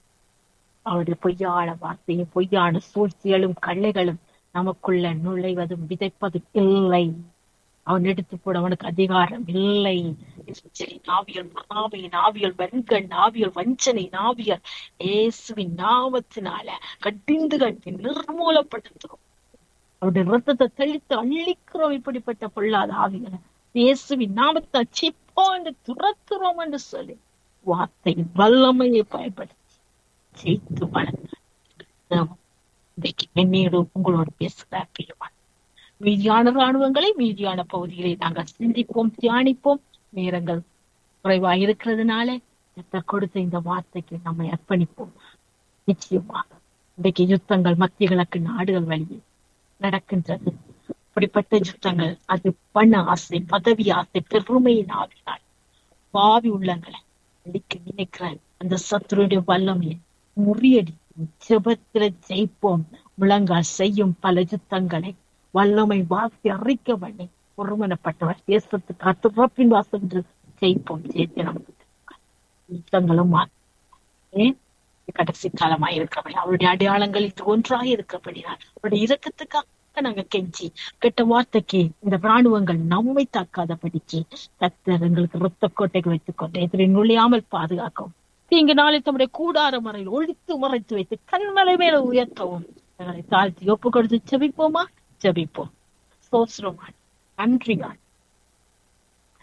[SPEAKER 1] அவருடைய பொய்யான வார்த்தையும் பொய்யான சூழ்ச்சிகளும் கள்ளைகளும் நமக்குள்ள நுழைவதும் விதைப்பதும் இல்லை அவன் எடுத்து போட அவனுக்கு அதிகாரம் இல்லை நாவியல் நாவிய நாவியல் வன்கண் நாவியல் வஞ்சனை நாவியல் இயேசுவின் நாமத்தினால கட்டிந்து கட்டி நிர்மூலப்படுத்துறோம் அவருடைய ரத்தத்தை தெளித்து அள்ளிக்கிறோம் இப்படிப்பட்ட பொல்லாத ஆவிகளை இயேசுவின் நாமத்தை சிப்போ என்று துரத்துறோம் என்று சொல்லி வார்த்தையின் வல்லமையை பயன்படுத்தி ஜெயித்து வளர்ந்த இன்றைக்கு என்னையோடு உங்களோடு பேசுகிறார் பிரியவான் மீதியான ராணுவங்களை மீதியான பகுதிகளை நாங்கள் சிந்திப்போம் தியானிப்போம் நேரங்கள் குறைவா இருக்கிறதுனால கொடுத்த இந்த வார்த்தைக்கு நம்மை அர்ப்பணிப்போம் நிச்சயமாக இன்றைக்கு யுத்தங்கள் மத்திய கிழக்கு நாடுகள் வழியே நடக்கின்றது அப்படிப்பட்ட யுத்தங்கள் அது பண ஆசை பதவி ஆசை பெருமையின் ஆவினால் பாவி உள்ளங்களை அடிக்க நினைக்கிற அந்த சத்துருடைய வல்லமையை முறியடி ஜெபத்துல ஜெயிப்போம் முழங்கால் செய்யும் பல யுத்தங்களை வல்லமை வாசி அறிக்க பண்ணி ஒருமனப்பட்டவர் தேசத்துக்கு அத்துறப்பின் வாசம் என்று ஜெயிப்போம் ஜெயித்து நமக்கு யுத்தங்களும் ஏன் கடைசி காலமாய் இருக்கிறபடி அவருடைய அடையாளங்கள் இது ஒன்றாக இருக்கிறபடினால் அவருடைய இறக்கத்துக்காக நாங்க கெஞ்சி கெட்ட வார்த்தைக்கு இந்த ராணுவங்கள் நம்மை தாக்காதபடிக்கு கத்தர் எங்களுக்கு ரத்த கோட்டைக்கு வைத்துக் கொண்டு எதிரை நுழையாமல் பாதுகாக்கவும் தீங்கு நாளை தம்முடைய கூடார மறையில் ஒழித்து மறைத்து வைத்து கண்மலை மேல உயர்த்தவும் எங்களை தாழ்த்தி ஒப்பு கொடுத்து ஜபிப்போமா ஜபிப்போம் சோஸ்ரோமான் நன்றிகான்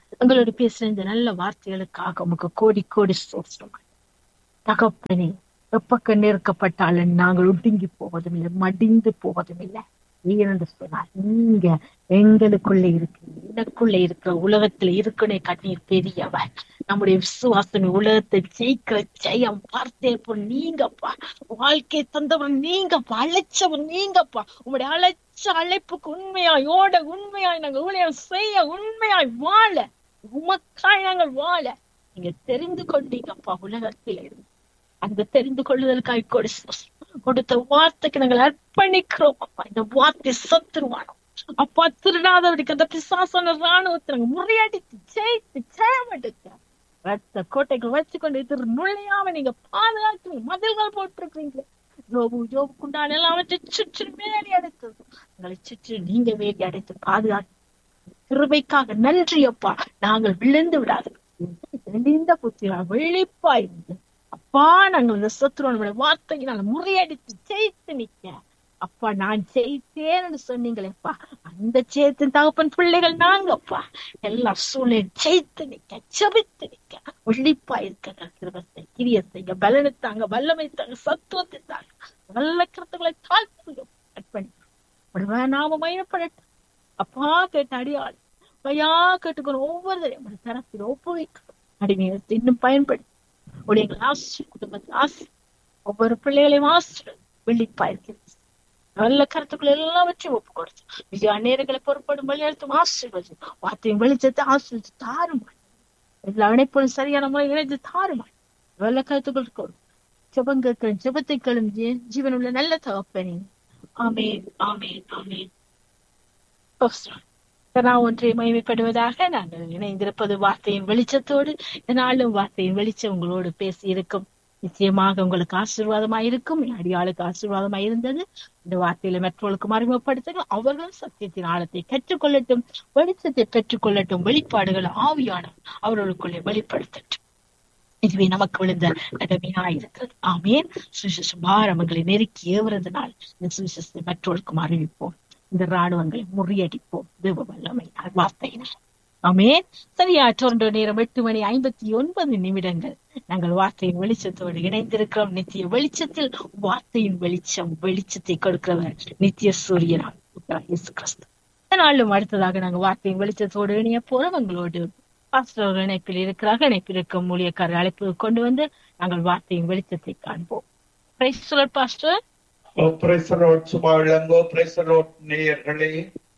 [SPEAKER 1] எங்களோட பேசுற இந்த நல்ல வார்த்தைகளுக்காக உமக்கு கோடி கோடி சோசனம் தகப்பனே எப்பக்க நெருக்கப்பட்டாலும் நாங்கள் ஒடுங்கி போவதும் இல்லை மடிந்து போவதும் இல்லை ஏனென்று சொன்னார் நீங்க எங்களுக்குள்ள இருக்கு எனக்குள்ள இருக்கிற உலகத்துல இருக்கனே கண்ணீர் பெரியவர் நம்முடைய விசுவாசம் உலகத்தை ஜெயிக்கிற ஜெயம் வார்த்தை போல் நீங்கப்பா வாழ்க்கை தந்தவர் நீங்கப்பா அழைச்சவர் நீங்கப்பா உங்களுடைய அழைச்ச அழைப்புக்கு உண்மையாய் ஓட உண்மையாய் நாங்கள் ஊழியம் செய்ய உண்மையாய் வாழ உமக்காய் நாங்கள் வாழ நீங்க தெரிந்து கொண்டீங்கப்பா உலகத்தில் இருந்து அந்த தெரிந்து கொள்ளுதலுக்காய் கொடு கொடுத்த வார்த்தைக்கு நாங்கள் அர்ப்பணிக்கிறோம் அப்பா இந்த வார்த்தை சத்துருவானோம் அப்பா திருடாதவருக்கு அந்த பிசாசான ராணுவத்தை நாங்க முறையடித்து ஜெயித்து ஜெயமெடுக்க ரத்த கோட்டைகள் வச்சுக்கொண்டு திரு நுழையாம நீங்க பாதுகாத்து மதில்கள் போட்டிருக்கீங்க ஜோபு ஜோபுக்குண்டான எல்லாவற்றை சுற்றி வேலி அடைத்தது உங்களை சுற்றி நீங்க வேலி அடைத்து பாதுகாத்து கிருபைக்காக நன்றி அப்பா நாங்கள் விழுந்து விடாது தெளிந்த புத்திரா வெளிப்பா இருந்து அப்பா நாங்கள் இந்த சத்துருவனுடைய வார்த்தையினால முறியடித்து ஜெயித்து நிக்க அப்பா நான் ஜெயித்தேன்னு சொன்னீங்களேப்பா அந்த ஜெயத்தின் தகப்பன் பிள்ளைகள் நாங்கப்பா எல்லா சூழ்நிலை ஜெயித்து நிக்க ஜபித்து நிக்க ஒழிப்பா இருக்க கிருபத்தை கிரிய செய்ய பலனை தாங்க வல்லமை தாங்க சத்துவத்தை தாங்க நல்ல கருத்துக்களை தாழ்த்து அர்ப்பணி நாம மயப்படட்டும் அப்பா கேட்ட அடியாள் பையா கேட்டுக்கணும் ஒவ்வொரு தரத்தில் ஒப்புவிக்கணும் அடிமையை இன்னும் பயன்படுத்தி உடைய ஆசை குடும்பத்தில் ஆசை ஒவ்வொரு பிள்ளைகளையும் ஆசை வெளிப்பா இருக்கிறது நல்ல கருத்துக்கள் எல்லாவற்றையும் ஒப்பு கொடுத்து மிக நேரங்களை பொறுப்படும் வழியெழுத்தும் ஆசீர்வதி வார்த்தையும் வெளிச்சத்தை ஆசீர்வதி தாருமா எல்லா இணைப்பும் சரியான முறை இணைந்து தாருமா நல்ல கருத்துக்கள் கொடு ஜபங்கள் ஜபத்தை கழும் ஜீவனுள்ள நல்ல தகப்பனே ஆமேன் ஆமேன் ஆமேன் நான் ஒன்றை மகிமைப்படுவதாக நாங்கள் இணைந்திருப்பது வார்த்தையின் வெளிச்சத்தோடு இதனாலும் வார்த்தையின் வெளிச்சம் உங்களோடு பேசி இருக்கும் நிச்சயமாக உங்களுக்கு ஆசீர்வாதமாய் இருக்கும் அடியாளுக்கு ஆசீர்வாதமாய் இருந்தது இந்த வார்த்தையில மற்றவர்களுக்கு அறிமுகப்படுத்துங்க அவர்களும் சத்தியத்தின் ஆழத்தை கற்றுக்கொள்ளட்டும் வெளிச்சத்தை பெற்றுக்கொள்ளட்டும் வெளிப்பாடுகள் ஆவியான அவர்களுக்குள்ளே வெளிப்படுத்தட்டும் இதுவே நமக்கு விழுந்த கடமையா இருக்கிறது ஆமேன் சுவிசேஷ பாரமங்களை நெருக்கி ஏவுறதுனால் இந்த சுவிசேஷத்தை மற்றவர்களுக்கும் அறிவிப்போம் இந்த ராணுவங்களை முறியடிப்போம் தேவ வல்லமை வார்த்தையினால் ஆமேன் சரியா டொரண்டோ நேரம் எட்டு மணி ஐம்பத்தி ஒன்பது நிமிடங்கள் நாங்கள் வார்த்தையின் வெளிச்சத்தோடு இணைந்திருக்கிறோம் நித்திய வெளிச்சத்தில் வார்த்தையின் வெளிச்சம் வெளிச்சத்தை கொடுக்கிறவர் நித்திய சூரியனா இயேசு கிறிஸ்து நாளும் அடுத்ததாக நாங்கள் வார்த்தையின் வெளிச்சத்தோடு இணைய போறவங்களோடு பாஸ்டர் இணைப்பில் இருக்கிறார்கள் இணைப்பில் இருக்கும் ஊழியக்காரர் அழைப்பு கொண்டு வந்து நாங்கள் வார்த்தையின் வெளிச்சத்தை காண்போம் பாஸ்டர்
[SPEAKER 2] சும்மா விளங்கோ நேயர்களே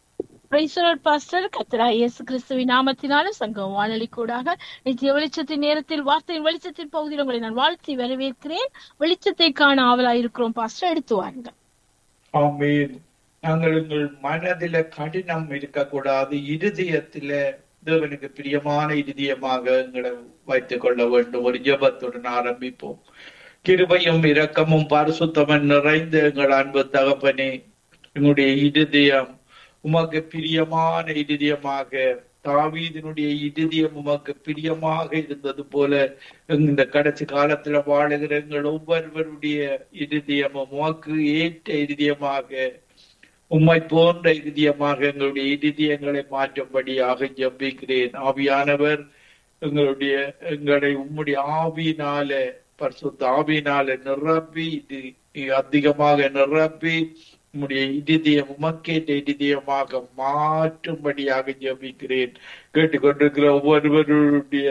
[SPEAKER 1] பாஸ்டர் கத்ரா இயேசு கிறிஸ்துவின் நாமத்தினாலும் சங்கம் வானொலி கூடாக நித்திய வெளிச்சத்தின் நேரத்தில் வார்த்தையின் வெளிச்சத்தின் பகுதியில் உங்களை நான் வாழ்த்தி வரவேற்கிறேன் வெளிச்சத்தை காண ஆவலாயிருக்கிறோம் பாஸ்டர் எடுத்து வாருங்க
[SPEAKER 2] ஆமீன் நாங்கள் எங்கள் மனதில கடினம் இருக்கக்கூடாது இருதயத்தில தேவனுக்கு பிரியமான இருதயமாக எங்களை வைத்துக் கொள்ள வேண்டும் ஒரு ஜபத்துடன் ஆரம்பிப்போம் கிருபையும் இரக்கமும் பரிசுத்தமும் நிறைந்த எங்கள் அன்பு தகப்பனே எங்களுடைய இருதயம் உமக்கு பிரியமான இருதயமாக தாவீதினுடைய இருதயம் உமக்கு பிரியமாக இருந்தது போல இந்த கடைசி காலத்துல வாழுகிற எங்கள் ஒவ்வொருவருடைய இருதயமும் உமக்கு ஏற்ற இருதயமாக உம்மை போன்ற இருதயமாக எங்களுடைய இருதயங்களை மாற்றும்படியாக ஜம்பிக்கிறேன் ஆவியானவர் எங்களுடைய எங்களை உம்முடைய ஆவியினால பரிசுத்த ஆவியினால நிரப்பி இது அதிகமாக நிரப்பி உம்முடைய இருதயம் உமக்கேற்ற இருதயமாக மாற்றும்படியாக ஜபிக்கிறேன் கேட்டுக்கொண்டிருக்கிற ஒவ்வொருவருடைய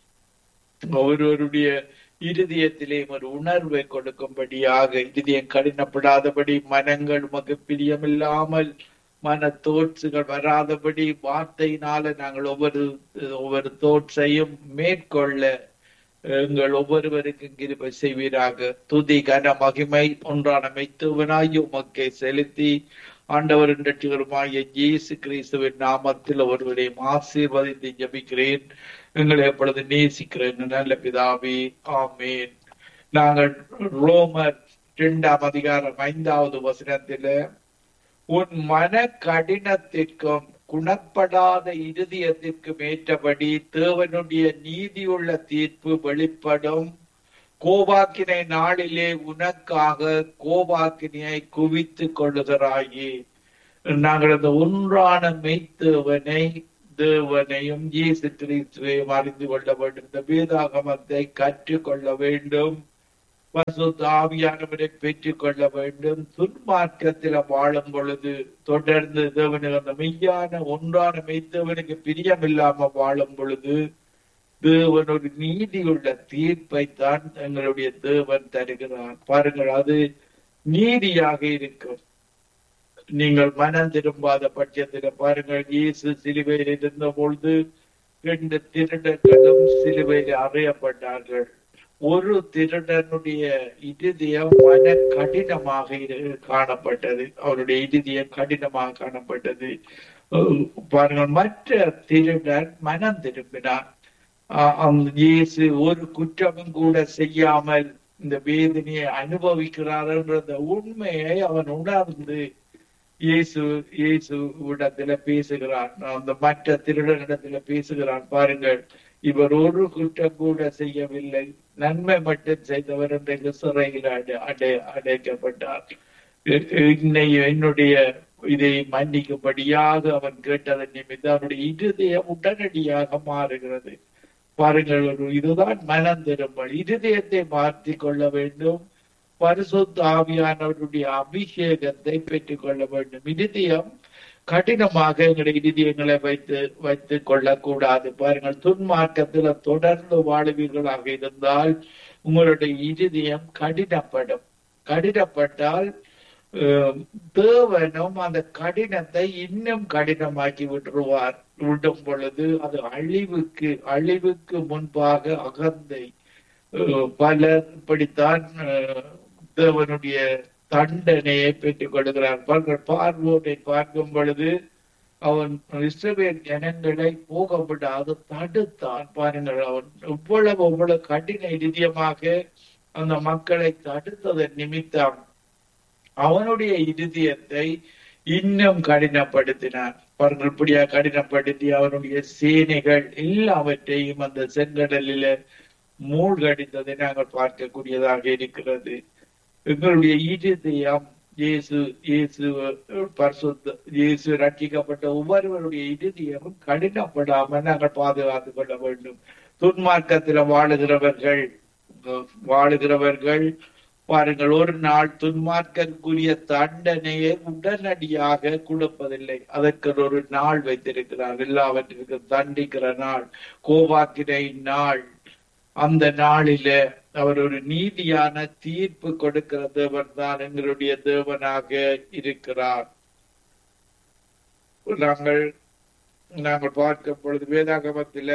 [SPEAKER 2] ஒவ்வொருவருடைய இருதயத்திலே ஒரு உணர்வை கொடுக்கும்படியாக இருதயம் கடினப்படாதபடி மனங்கள் உமக்கு பிரியமில்லாமல் மன தோட்சுகள் வராதபடி வார்த்தையினால நாங்கள் ஒவ்வொரு ஒவ்வொரு தோற்றையும் மேற்கொள்ள எங்கள் ஒவ்வொருவருக்கும் கிருபை செய்வீராக துதி கன மகிமை ஒன்றான மெய்த்துவனாய் உமக்கை செலுத்தி ஆண்டவரின் ரட்சிகருமாய இயேசு கிறிஸ்துவின் நாமத்தில் ஒருவரையும் ஆசீர்வதித்து ஜபிக்கிறேன் எங்களை எப்பொழுது நேசிக்கிறேன் நல்ல பிதாவே ஆமேன் நாங்கள் ரோமர் இரண்டாம் அதிகாரம் ஐந்தாவது வசனத்தில உன் மன கடினத்திற்கும் குணப்படாத இருதயத்திற்கும் ஏற்றபடி தேவனுடைய நீதியுள்ள தீர்ப்பு வெளிப்படும் கோபாக்கினை நாளிலே உனக்காக கோபாக்கினையை குவித்து கொள்ளுகிறாயே நாங்கள் அந்த ஒன்றான மெய்த்தேவனை தேவனையும் இயேசு கிறிஸ்துவையும் அறிந்து கொள்ள வேண்டும் இந்த வேதாகமத்தை கற்றுக்கொள்ள வேண்டும் பரிசுத்த ஆவியானவரை பெற்றுக் கொள்ள வேண்டும் துன்மார்க்கத்தில வாழும் பொழுது தொடர்ந்து தேவனுக்கு அந்த மெய்யான ஒன்றான மெய்த்தவனுக்கு பிரியமில்லாம வாழும் பொழுது தேவன் ஒரு நீதியுள்ள தீர்ப்பை தான் எங்களுடைய தேவன் தருகிறார் பாருங்கள் அது நீதியாக இருக்கும் நீங்கள் மனம் திரும்பாத பட்சத்தில் பாருங்கள் இயேசு சிலுவையில் இருந்த பொழுது ரெண்டு திருடர்களும் சிலுவையில் அறையப்பட்டார்கள் ஒரு திருடனுடைய இருதயம் மன கடினமாக இரு- காணப்பட்டது அவருடைய இருதயம் கடினமாக காணப்பட்டது அஹ் பாருங்கள் மற்ற திருடன் மனம் திரும்பினார் ஆஹ் அந்த இயேசு ஒரு குற்றமும் கூட செய்யாமல் இந்த வேதனையை அனுபவிக்கிறார் என்ற அந்த உண்மையை அவன் உணர்ந்து இயேசு இயேசு இடத்துல பேசுகிறான் அந்த மற்ற திருடனிடத்துல பேசுகிறான் பாருங்கள் இவர் ஒரு குற்றம் கூட செய்யவில்லை நன்மை மட்டும் செய்தவர் இன்றைக்கு சிறையில் அடை அடை அடைக்கப்பட்டார் எ- என்னை என்னுடைய இதை மன்னிக்கும்படியாக அவன் கேட்டதன் நிமித்தம் அவருடைய இருதயம் உடனடியாக மாறுகிறது பாருங்கள் ஒரு இதுதான் மனம் திரும்பல் இருதயத்தை மாற்றிக் கொள்ள வேண்டும் பரிசுத்த ஆவியானவருடைய அபிஷேகத்தை பெற்றுக் கொள்ள வேண்டும் இருதயம் கடினமாக எங்களுடைய இருதயங்களை வைத்து வைத்துக் கொள்ளக்கூடாது பாருங்கள் துன்மார்க்கத்தில் தொடர்ந்து வாழுவீர்களாக இருந்தால் உங்களுடைய இருதயம் கடினப்படும் கடினப்பட்டால் அஹ், தேவனும் அந்த கடினத்தை இன்னும் கடினமாக்கி விட்டுருவார் விடும் பொழுது அது அழிவுக்கு அழிவுக்கு முன்பாக அகந்தை அஹ், பலர் இப்படித்தான் அஹ், தேவனுடைய தண்டனையை பெற்றுக் கொள்கிறார் பாருங்கள் பார்வோனை பார்க்கும் பொழுது அவன் இஸ்ரவேல் ஜனங்களை போக விடாது தடுத்தான் பாருங்கள் அவன் எவ்வளவு எவ்வளவு கடின இதயமாக அந்த மக்களை தடுத்ததன் நிமித்தம் அவனுடைய இருதயத்தை இன்னும் கடினப்படுத்தினார் பாருங்கள் இப்படியா கடினப்படுத்தி அவனுடைய சேனைகள் எல்லாவற்றையும் அந்த செங்கடலில மூழ்கடித்ததை நாங்கள் பார்க்கக்கூடியதாக இருக்கிறது எங்களுடைய இருதயம் இயேசு இயேசு பரிசுத்த இயேசு ரட்சிக்கப்பட்ட ஒவ்வொருவருடைய இருதயமும் கடினப்படாமல் நாங்கள் பாதுகாத்துக் கொள்ள வேண்டும் துன்மார்க்கத்தில் வாழுகிறவர்கள் அஹ், வாழுகிறவர்கள் பாருங்கள் ஒரு நாள் துன்மார்க்கற்குரிய தண்டனையை உடனடியாக கொடுப்பதில்லை அதற்கு ஒரு நாள் வைத்திருக்கிறார் எல்லாவற்றிற்கும் தண்டிக்கிற நாள் கோபாக்கினை நாள் அந்த நாளில அவர் ஒரு நீதியான தீர்ப்பு கொடுக்கிற தேவன் தான் எங்களுடைய தேவனாக இருக்கிறார் நாங்கள் நாங்கள் பார்க்கும் பொழுது வேதாகமத்தில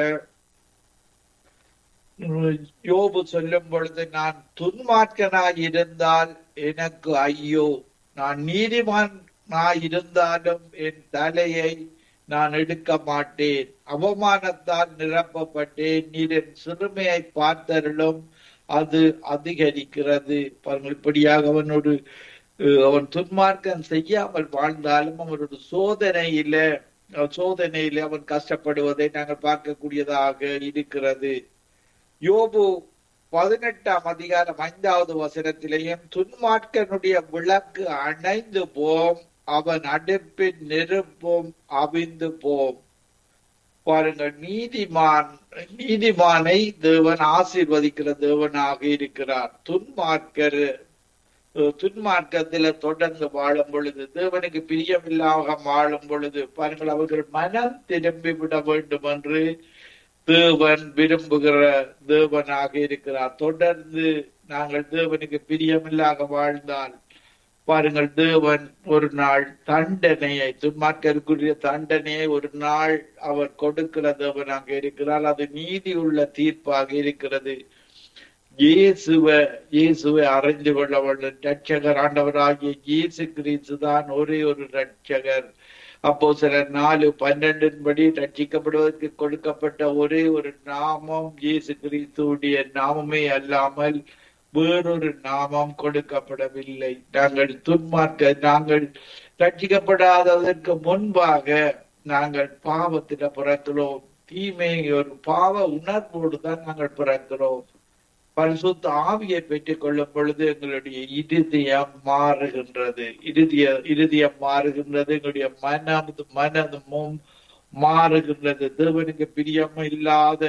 [SPEAKER 2] யோபு சொல்லும் பொழுது நான் துன்மார்க்கனாய் இருந்தால் எனக்கு ஐயோ நான் நீதிமானாய் இருந்தாலும் என் தலையை நான் எடுக்க மாட்டேன் அவமானத்தால் நிரப்பப்பட்டேன் நீர் என் சிறுமையை பார்த்தருளும் அது அதிகரிக்கிறது பாருங்கள் இப்படியாக அவனோடு அஹ், அவன் துன்மார்க்கம் செய்யாமல் வாழ்ந்தாலும் அவனோட சோதனையில அஹ், சோதனையில அவன் கஷ்டப்படுவதை நாங்கள் பார்க்கக்கூடியதாக இருக்கிறது யோபு பதினெட்டாம் அதிகாரம் ஐந்தாவது வசனத்திலேயும் துன்மார்க்கனுடைய விளக்கு அணைந்து போம் அவன் அடுப்பின் நெருப்பும் அவிந்து போம் பாருங்கள் நீதிமான் நீதிமானை தேவன் ஆசீர்வதிக்கிற தேவனாக இருக்கிறார் துன்மார்க்கர் அஹ், துன்மார்க்கத்தில தொடர்ந்து வாழும் பொழுது தேவனுக்கு பிரியமில்லாம வாழும் பொழுது பாருங்கள் அவர்கள் மனம் திரும்பி விட வேண்டும் என்று தேவன் விரும்புகிற தேவனாக இருக்கிறார் தொடர்ந்து நாங்கள் தேவனுக்கு பிரியமில்லாக வாழ்ந்தால் பாருங்கள் தேவன் ஒரு நாள் தண்டனையை துன்மார்க்கருக்குரிய தண்டனையை ஒரு நாள் அவர் கொடுக்கிற தேவனாக இருக்கிறார் அது நீதி உள்ள தீர்ப்பாக இருக்கிறது இயேசுவ இயேசுவை அறிந்து கொள்ள வேண்டும் ரட்சகர் ஆண்டவராகிய இயேசு கிறிஸ்து தான் ஒரே ஒரு ரட்சகர் அப்போ சில நாலு பன்னெண்டின் படி ரட்சிக்கப்படுவதற்கு கொடுக்கப்பட்ட ஒரே ஒரு நாமம் இயேசு கிறிஸ்துவுடைய நாமமே அல்லாமல் வேறொரு நாமம் கொடுக்கப்படவில்லை நாங்கள் துன்மார்க்க நாங்கள் ரட்சிக்கப்படாததற்கு முன்பாக நாங்கள் பாவத்தில பிறக்கிறோம் தீமை ஒரு பாவ உணர்வோடு தான் நாங்கள் பிறக்கிறோம் பரிசுத்த ஆவியை பெற்றுக் கொள்ளும் பொழுது எங்களுடைய இருதயம் மாறுகின்றது இருதய இருதயம் மாறுகின்றது எங்களுடைய மனம் மனதும் மாறுகின்றது தேவனுக்கு பிரியம் இல்லாத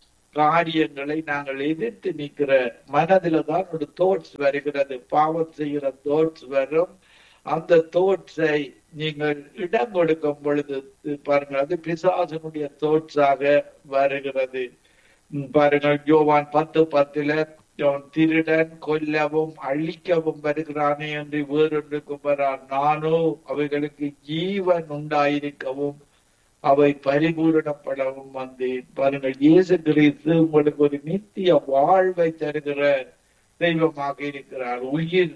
[SPEAKER 2] காரியங்களை நாங்கள் எதிர்த்து நிக்கிற மனதில தான் ஒரு தோட்ஸ் வருகிறது பாவம் செய்கிற தோட்ஸ் வரும் அந்த தோட்ஸை நீங்கள் இடம் கொடுக்கும் பொழுது பாருங்கள் அது பிசாசனுடைய தோட்ஸாக வருகிறது உம் பாருங்கள் யோவான் பத்து பத்துல அவன் திருடன் கொல்லவும் அழிக்கவும் வருகிறானே என்று வேறொன்றுக்கும் வரான் நானோ அவைகளுக்கு ஜீவன் உண்டாயிருக்கவும் அவை பரிபூரணப்படவும் வந்தேன் பாருங்கள் இயேசு கிறிஸ்து உங்களுக்கு ஒரு நித்திய வாழ்வை தருகிற தெய்வமாக இருக்கிறார் உயிர்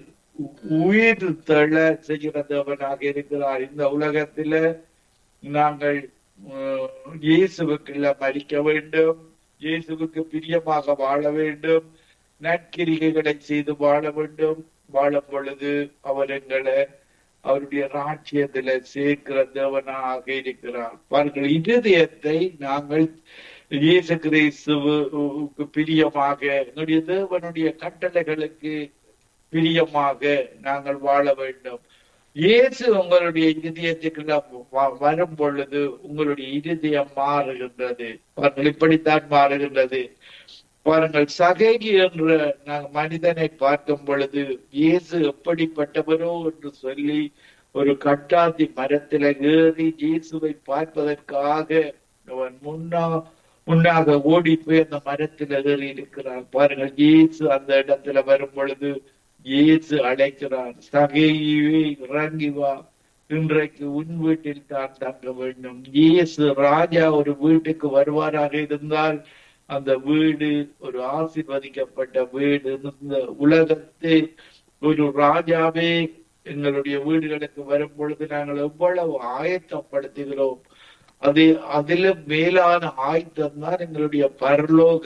[SPEAKER 2] உயிர் தள செய்கிற தேவனாக இருக்கிறார் இந்த உலகத்தில நாங்கள் உம், இயேசுவுக்குள்ள மறிக்க வேண்டும் இயேசுவுக்கு பிரியமாக வாழ வேண்டும் நற்கிரிகைகளை செய்து வாழ வேண்டும் வாழும் பொழுது அவர் எங்களை அவருடைய ராஜ்யத்துல சேர்க்கிற தேவனாக இருக்கிறார் பாருங்கள் இருதயத்தை நாங்கள் இயேசு கிறிஸ்துவுக்கு பிரியமாக என்னுடைய தேவனுடைய கட்டளைகளுக்கு பிரியமாக நாங்கள் வாழ வேண்டும் இயேசு உங்களுடைய இருதயத்துக்குள்ள வ- வரும் பொழுது உங்களுடைய இருதயம் மாறுகின்றது பாருங்கள் இப்படித்தான் மாறுகின்றது பாருங்கள் சகைகி என்ற நாங்கள் மனிதனை பார்க்கும் பொழுது இயேசு எப்படிப்பட்டவரோ என்று சொல்லி ஒரு கட்டாத்தி மரத்தில ஏறி இயேசுவை பார்ப்பதற்காக அவன் முன்னா முன்னாக ஓடி போய் அந்த மரத்தில் ஏறி இருக்கிறார் பாருங்கள் இயேசு அந்த இடத்துல வரும் பொழுது இயேசு அழைக்கிறார் சகையே இறங்கி வா இன்றைக்கு உன் வீட்டில் தான் தங்க வேண்டும் இயேசு ராஜா ஒரு வீட்டுக்கு வருவாராக இருந்தால் அந்த வீடு ஒரு ஆசீர்வதிக்கப்பட்ட வீடு இந்த உலகத்தை ஒரு ராஜாவே எங்களுடைய வீடுகளுக்கு வரும் பொழுது நாங்கள் எவ்வளவு ஆயத்தப்படுத்துகிறோம் அது அதிலும் மேலான ஆயத்தம் தான் எங்களுடைய பரலோக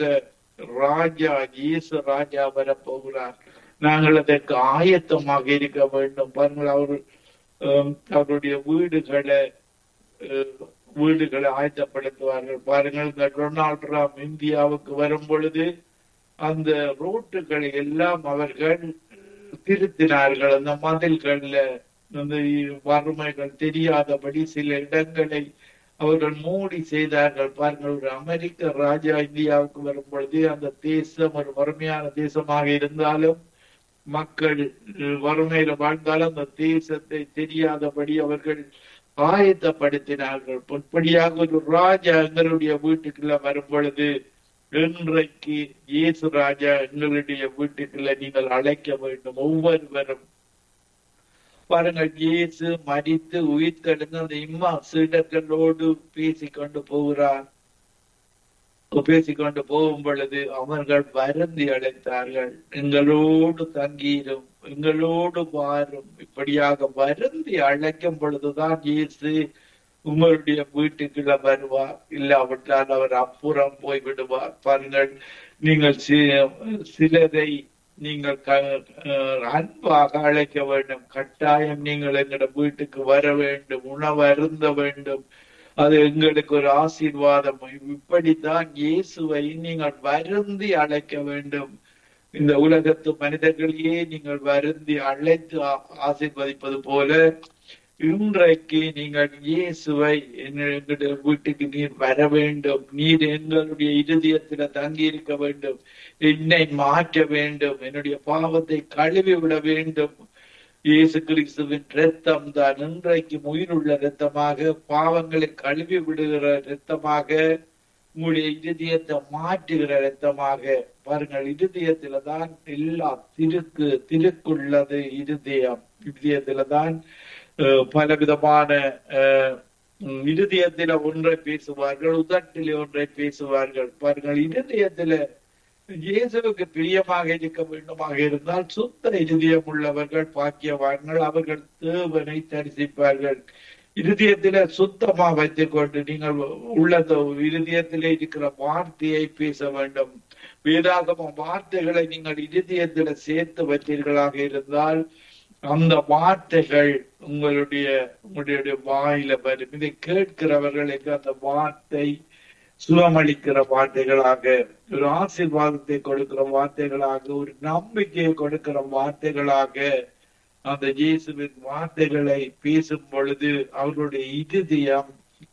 [SPEAKER 2] ராஜா இயேசு ராஜா வரப்போகிறார் நாங்கள் அதற்கு ஆயத்தமாக இருக்க வேண்டும் பாருங்கள் அவர் ஹம், அவருடைய வீடுகளை அஹ், வீடுகளை ஆயத்தப்படுத்துவார்கள் பாருங்கள் இந்த டொனால்ட் ட்ரம்ப் இந்தியாவுக்கு வரும் பொழுது அந்த ரோட்டுகளை எல்லாம் அவர்கள் திருத்தினார்கள் அந்த மதில்கள்ல அந்த வறுமைகள் தெரியாதபடி சில இடங்களை அவர்கள் மூடி செய்தார்கள் பாருங்கள் ஒரு அமெரிக்க ராஜா இந்தியாவுக்கு வரும் பொழுது அந்த தேசம் ஒரு வறுமையான தேசமாக இருந்தாலும் மக்கள் அஹ், வறுமையில வாழ்ந்தாலும் அந்த தேசத்தை தெரியாதபடி அவர்கள் ஆயத்தப்படுத்தினார்கள் இப்படியாக ஒரு ராஜா எங்களுடைய வீட்டுக்குள்ள வரும் பொழுது இன்றைக்கு இயேசு ராஜா எங்களுடைய வீட்டுக்குள்ள நீங்கள் அழைக்க வேண்டும் ஒவ்வொருவரும் பாருங்கள் இயேசு மரித்து உயிர்த்தெழுந்து அந்த இம்மா சீடர்களோடு பேசிக்கொண்டு போகிறார் பேசிக்கொண்டு போகும் பொழுது அவர்கள் வருந்தி அழைத்தார்கள் எங்களோடு தங்கியிரும் எங்களோடு வாரும் இப்படியாக வருந்தி அழைக்கும் பொழுதுதான் இயேசு உங்களுடைய வீட்டுக்குள்ள வருவார் இல்லாவிட்டால் அவர் அப்புறம் போய் விடுவார் பாருங்கள் நீங்கள் சி- சிலரை நீங்கள் க- அஹ் அன்பாக அழைக்க வேண்டும் கட்டாயம் நீங்கள் எங்களோட வீட்டுக்கு வர வேண்டும் உணவு அருந்த வேண்டும் அது எங்களுக்கு ஒரு ஆசீர்வாதம் இப்படித்தான் இயேசுவை நீங்கள் வருந்தி அழைக்க வேண்டும் இந்த உலகத்து மனிதர்களையே நீங்கள் வருந்தி அழைத்து ஆ- ஆசீர்வதிப்பது போல இன்றைக்கு நீங்கள் இயேசுவை என்ன- எங்களுடைய வீட்டுக்கு நீர் வர வேண்டும் நீர் எங்களுடைய இருதயத்துல தங்கி இருக்க வேண்டும் என்னை மாற்ற வேண்டும் என்னுடைய பாவத்தை கழுவி விட வேண்டும் இயேசு கிறிஸ்துவின் இரத்தம் தான் இன்றைக்கு உயிருள்ள இரத்தமாக பாவங்களை கழுவி விடுகிற இரத்தமாக உங்களுடைய இருதயத்தை மாற்றுகிற இரத்தமாக பாருங்கள் இருதயத்துல தான் எல்லா திருக்கு திருக்குள்ளது இருதயம் இருதயத்துல தான் அஹ், பலவிதமான அஹ், உம், இருதயத்தில ஒன்றை பேசுவார்கள் உதட்டிலே ஒன்றை பேசுவார்கள் பாருங்கள் இருதயத்தில இயேசுவுக்கு பிரியமாக இருக்க வேண்டுமாக இருந்தால் சுத்த இருதயம் உள்ளவர்கள் பாக்கியவான்கள் அவர்கள் தேவனை தரிசிப்பார்கள் இருதயத்தில சுத்தமா வைத்துக் கொண்டு நீங்கள் உள்ளத இருதயத்திலே இருக்கிற வார்த்தையை பேச வேண்டும் வேதாகம வார்த்தைகளை நீங்கள் இருதயத்தில சேர்த்து வைத்தீர்களாக இருந்தால் அந்த வார்த்தைகள் உங்களுடைய உங்களுடைய வாயில வரும் இதை கேட்கிறவர்களுக்கு அந்த வார்த்தை சுகமளிக்கிற வார்த்தைகளாக ஒரு ஆசீர்வாதத்தை கொடுக்கிற வார்த்தைகளாக ஒரு நம்பிக்கையை கொடுக்கிற வார்த்தைகளாக அந்த இயேசுவின் வார்த்தைகளை பேசும் பொழுது அவர்களுடைய இருதயம்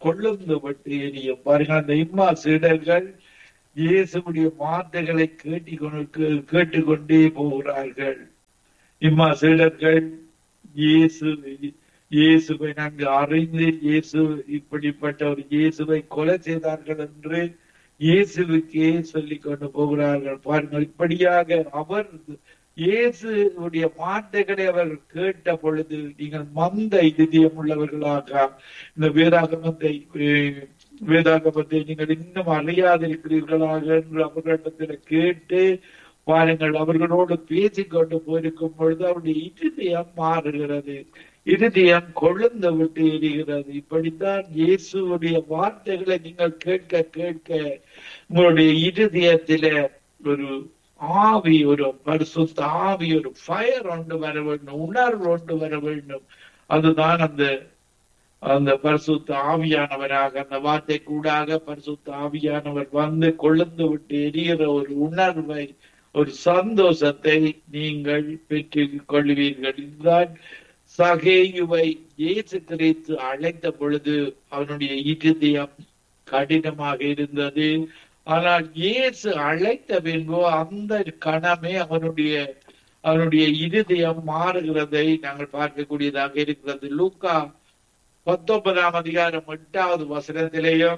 [SPEAKER 2] கொழுந்து விட்டு எரியும் பாருங்க அந்த இம்மா சீடர்கள் இயேசுடைய வார்த்தைகளை கேட்டுக்கொண்டு கேட்டுக்கொண்டே போகிறார்கள் இம்மா சீடர்கள் இயேசு இயேசுவை நன்கு அறிந்து இயேசு இப்படிப்பட்ட ஒரு இயேசுவை கொலை செய்தார்கள் என்று இயேசுவுக்கே சொல்லிக் கொண்டு போகிறார்கள் பாருங்கள் இப்படியாக அவர் இயேசுடைய வார்த்தைகளை அவர் கேட்ட பொழுது நீங்கள் மந்த இதயம் உள்ளவர்களாக இந்த வேதாகமத்தை வேதாகமத்தை நீங்கள் இன்னும் அறியாதிருக்கிறீர்களாக என்று அவர்களிடத்தில் கேட்டு பாருங்கள் அவர்களோடு பேசிக்கொண்டு போயிருக்கும் பொழுது அவருடைய இருதயம் மாறுகிறது இருதயம் கொழுந்து விட்டு எரிகிறது இப்படித்தான் இயேசுடைய வார்த்தைகளை நீங்கள் கேட்க கேட்க உங்களுடைய இருதயத்தில ஒரு ஆவி ஒரு பரிசுத்த ஆவி ஒரு ஃபயர் ஒன்று வர வேண்டும் உணர்வு ஒன்று வர வேண்டும் அதுதான் அந்த அந்த பரிசுத்த ஆவியானவராக அந்த வார்த்தை கூடாக பரிசுத்த ஆவியானவர் வந்து கொழுந்து விட்டு எரிகிற ஒரு உணர்வை ஒரு சந்தோஷத்தை நீங்கள் பெற்றுக் கொள்வீர்கள் இதுதான் சகேயுவை இயேசு கிறிஸ்து அழைத்த பொழுது அவனுடைய இருதயம் கடினமாக இருந்தது ஆனால் இயேசு அழைத்த பின்பு அந்த கணமே அவனுடைய அவனுடைய இருதயம் மாறுகிறதை நாங்கள் பார்க்கக்கூடியதாக இருக்கிறது லூக்கா பத்தொன்பதாம் அதிகாரம் எட்டாவது வசனத்திலேயும்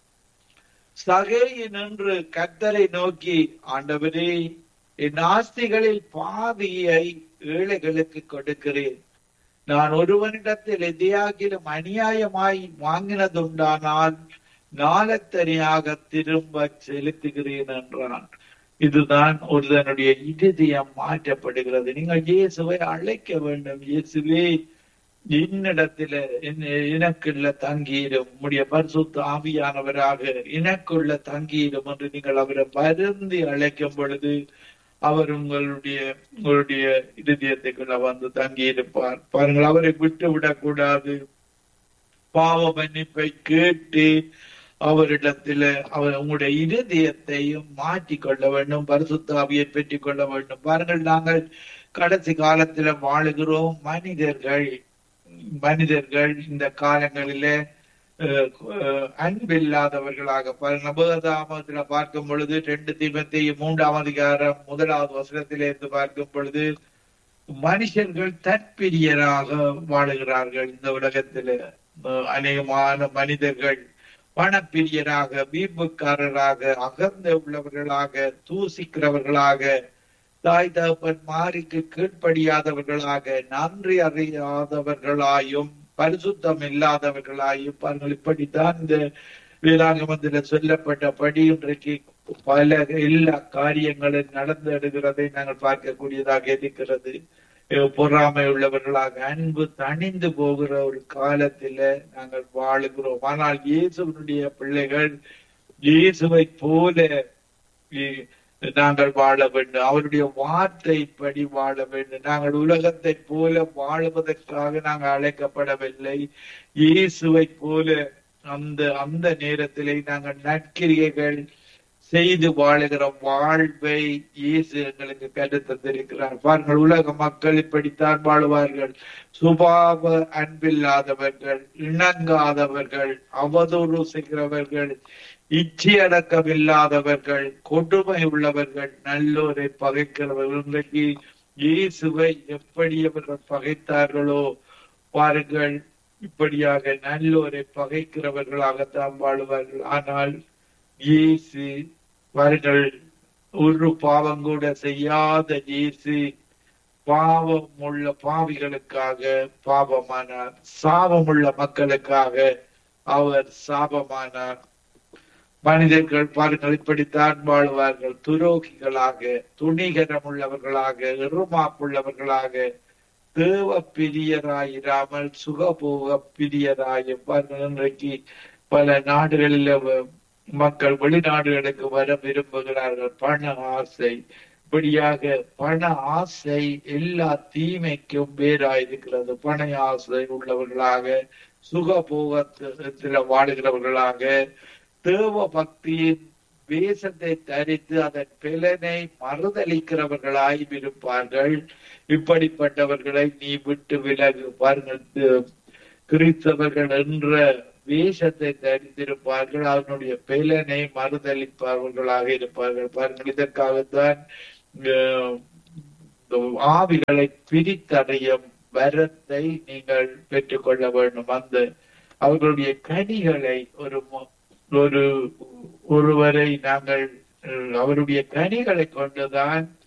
[SPEAKER 2] சகையின் என்று கத்தரை நோக்கி ஆண்டவரே என் ஆஸ்திகளில் பாதியை ஏழைகளுக்கு கொடுக்கிறேன் நான் ஒருவனிடத்தில் எதையாகிலும் அநியாயமாய் வாங்கினதுண்டானால் நாளத்தனியாக திரும்ப செலுத்துகிறேன் என்றான் இதுதான் ஒருதனுடைய இருதயம் மாற்றப்படுகிறது நீங்கள் இயேசுவை அழைக்க வேண்டும் இயேசுவே என்னிடத்துல எனக்குள்ள தங்கியிடும் உடைய பரிசுத்த ஆவியானவராக எனக்குள்ள தங்கியிடும் என்று நீங்கள் அவரை வருந்தி அழைக்கும் பொழுது அவர் உங்களுடைய உங்களுடைய இருதயத்துக்குள்ள வந்து தங்கியிருப்பார் பாருங்கள் அவரை விட்டு விடக்கூடாது பாவ மன்னிப்பை கேட்டு அவரிடத்துல அவர் உங்களுடைய இருதயத்தையும் மாற்றிக் கொள்ள வேண்டும் பரிசுத்தாவியை பெற்றுக் கொள்ள வேண்டும் பாருங்கள் நாங்கள் கடைசி காலத்துல வாழுகிறோம் மனிதர்கள் மனிதர்கள் இந்த காலங்களில அன்பில்லாதவர்களாக நபதாமத்துல பார்க்கும் பொழுது ரெண்டு தீபத்தை மூன்றாம் அதிகாரம் முதலாவது வசனத்திலே இருந்து பார்க்கும் பொழுது மனுஷர்கள் தற்பிரியராக வாழுகிறார்கள் இந்த உலகத்துல அநேகமான மனிதர்கள் பணப்பிரியராக வீம்புக்காரராக அகந்த உள்ளவர்களாக தூசிக்கிறவர்களாக தாய் தகப்பன் மாறிக்கு கீழ்ப்படியாதவர்களாக நன்றி அறியாதவர்களாயும் பரிசுத்தம் இல்லாதவர்களாயும் பாருங்கள் இப்படித்தான் இந்த வேதாங்கமத்தில் சொல்லப்பட்டபடி இன்றைக்கு பல எல்லா காரியங்களும் நடந்தெடுகிறதை நாங்கள் பார்க்கக்கூடியதாக இருக்கிறது பொறாமை உள்ளவர்களாக அன்பு தணிந்து போகிற ஒரு காலத்தில நாங்கள் வாழுகிறோம் ஆனால் இயேசுவனுடைய பிள்ளைகள் இயேசுவை போல நாங்கள் வாழ வேண்டும் அவருடைய வார்த்தைப்படி வாழ வேண்டும் நாங்கள் உலகத்தை போல வாழுவதற்காக நாங்கள் அழைக்கப்படவில்லை இயேசுவை போல அந்த அந்த நேரத்திலே நாங்கள் நற்கிரியைகள் செய்து வாழுகிற வாழ்வை இயேசு எங்களுக்கு கற்று தந்திருக்கிறார் பாருங்கள் உலக மக்கள் இப்படித்தான் வாழுவார்கள் சுபாவ அன்பில்லாதவர்கள் இணங்காதவர்கள் அவதூறு செய்கிறவர்கள் இச்சையடக்கம் இல்லாதவர்கள் கொடுமை உள்ளவர்கள் நல்லோரை பகைக்கிறவர்கள் இன்றைக்கு இயேசுவை எப்படி அவர்கள் பகைத்தார்களோ பாருங்கள் இப்படியாக நல்லோரை பகைக்கிறவர்களாகத்தான் வாழுவார்கள் ஆனால் இயேசு பாருங்கள் ஒரு பாவம் கூட செய்யாத இயேசு பாவம் உள்ள பாவிகளுக்காக பாவமானார் சாபமுள்ள மக்களுக்காக அவர் சாபமானார் மனிதர்கள் பாருங்கள் இப்படித்தான் வாழ்வார்கள் துரோகிகளாக துணிகரம் உள்ளவர்களாக எருமாப்புள்ளவர்களாக தேவ பிரியராயிராமல் சுகபோக பிரியராயும் பாருங்கள் இன்றைக்கு பல நாடுகளில் மக்கள் வெளிநாடுகளுக்கு வர விரும்புகிறார்கள் பண ஆசை இப்படியாக பண ஆசை எல்லா தீமைக்கும் வேறாயிருக்கிறது பண ஆசை உள்ளவர்களாக சுகபோகத்தில் வாழுகிறவர்களாக தேவ பக்தியின் வேஷத்தை தரித்து அதன் பிலனை மறுதளிக்கிறவர்களாய் இருப்பார்கள் இப்படிப்பட்டவர்களை நீ விட்டு விலகு பாருங்கள் கிறிஸ்தவர்கள் என்ற வேஷத்தை தரித்திருப்பார்கள் அவனுடைய பெலனை மறுதளிப்பவர்களாக இருப்பார்கள் பாருங்கள் இதற்காகத்தான் அஹ், ஆவிகளை பிரித்தடையும் வரத்தை நீங்கள் பெற்றுக்கொள்ள வேண்டும் அந்த அவர்களுடைய கனிகளை ஒரு மு- ஒரு ஒருவரை நாங்கள் அஹ், அவருடைய கனிகளை கொண்டுதான்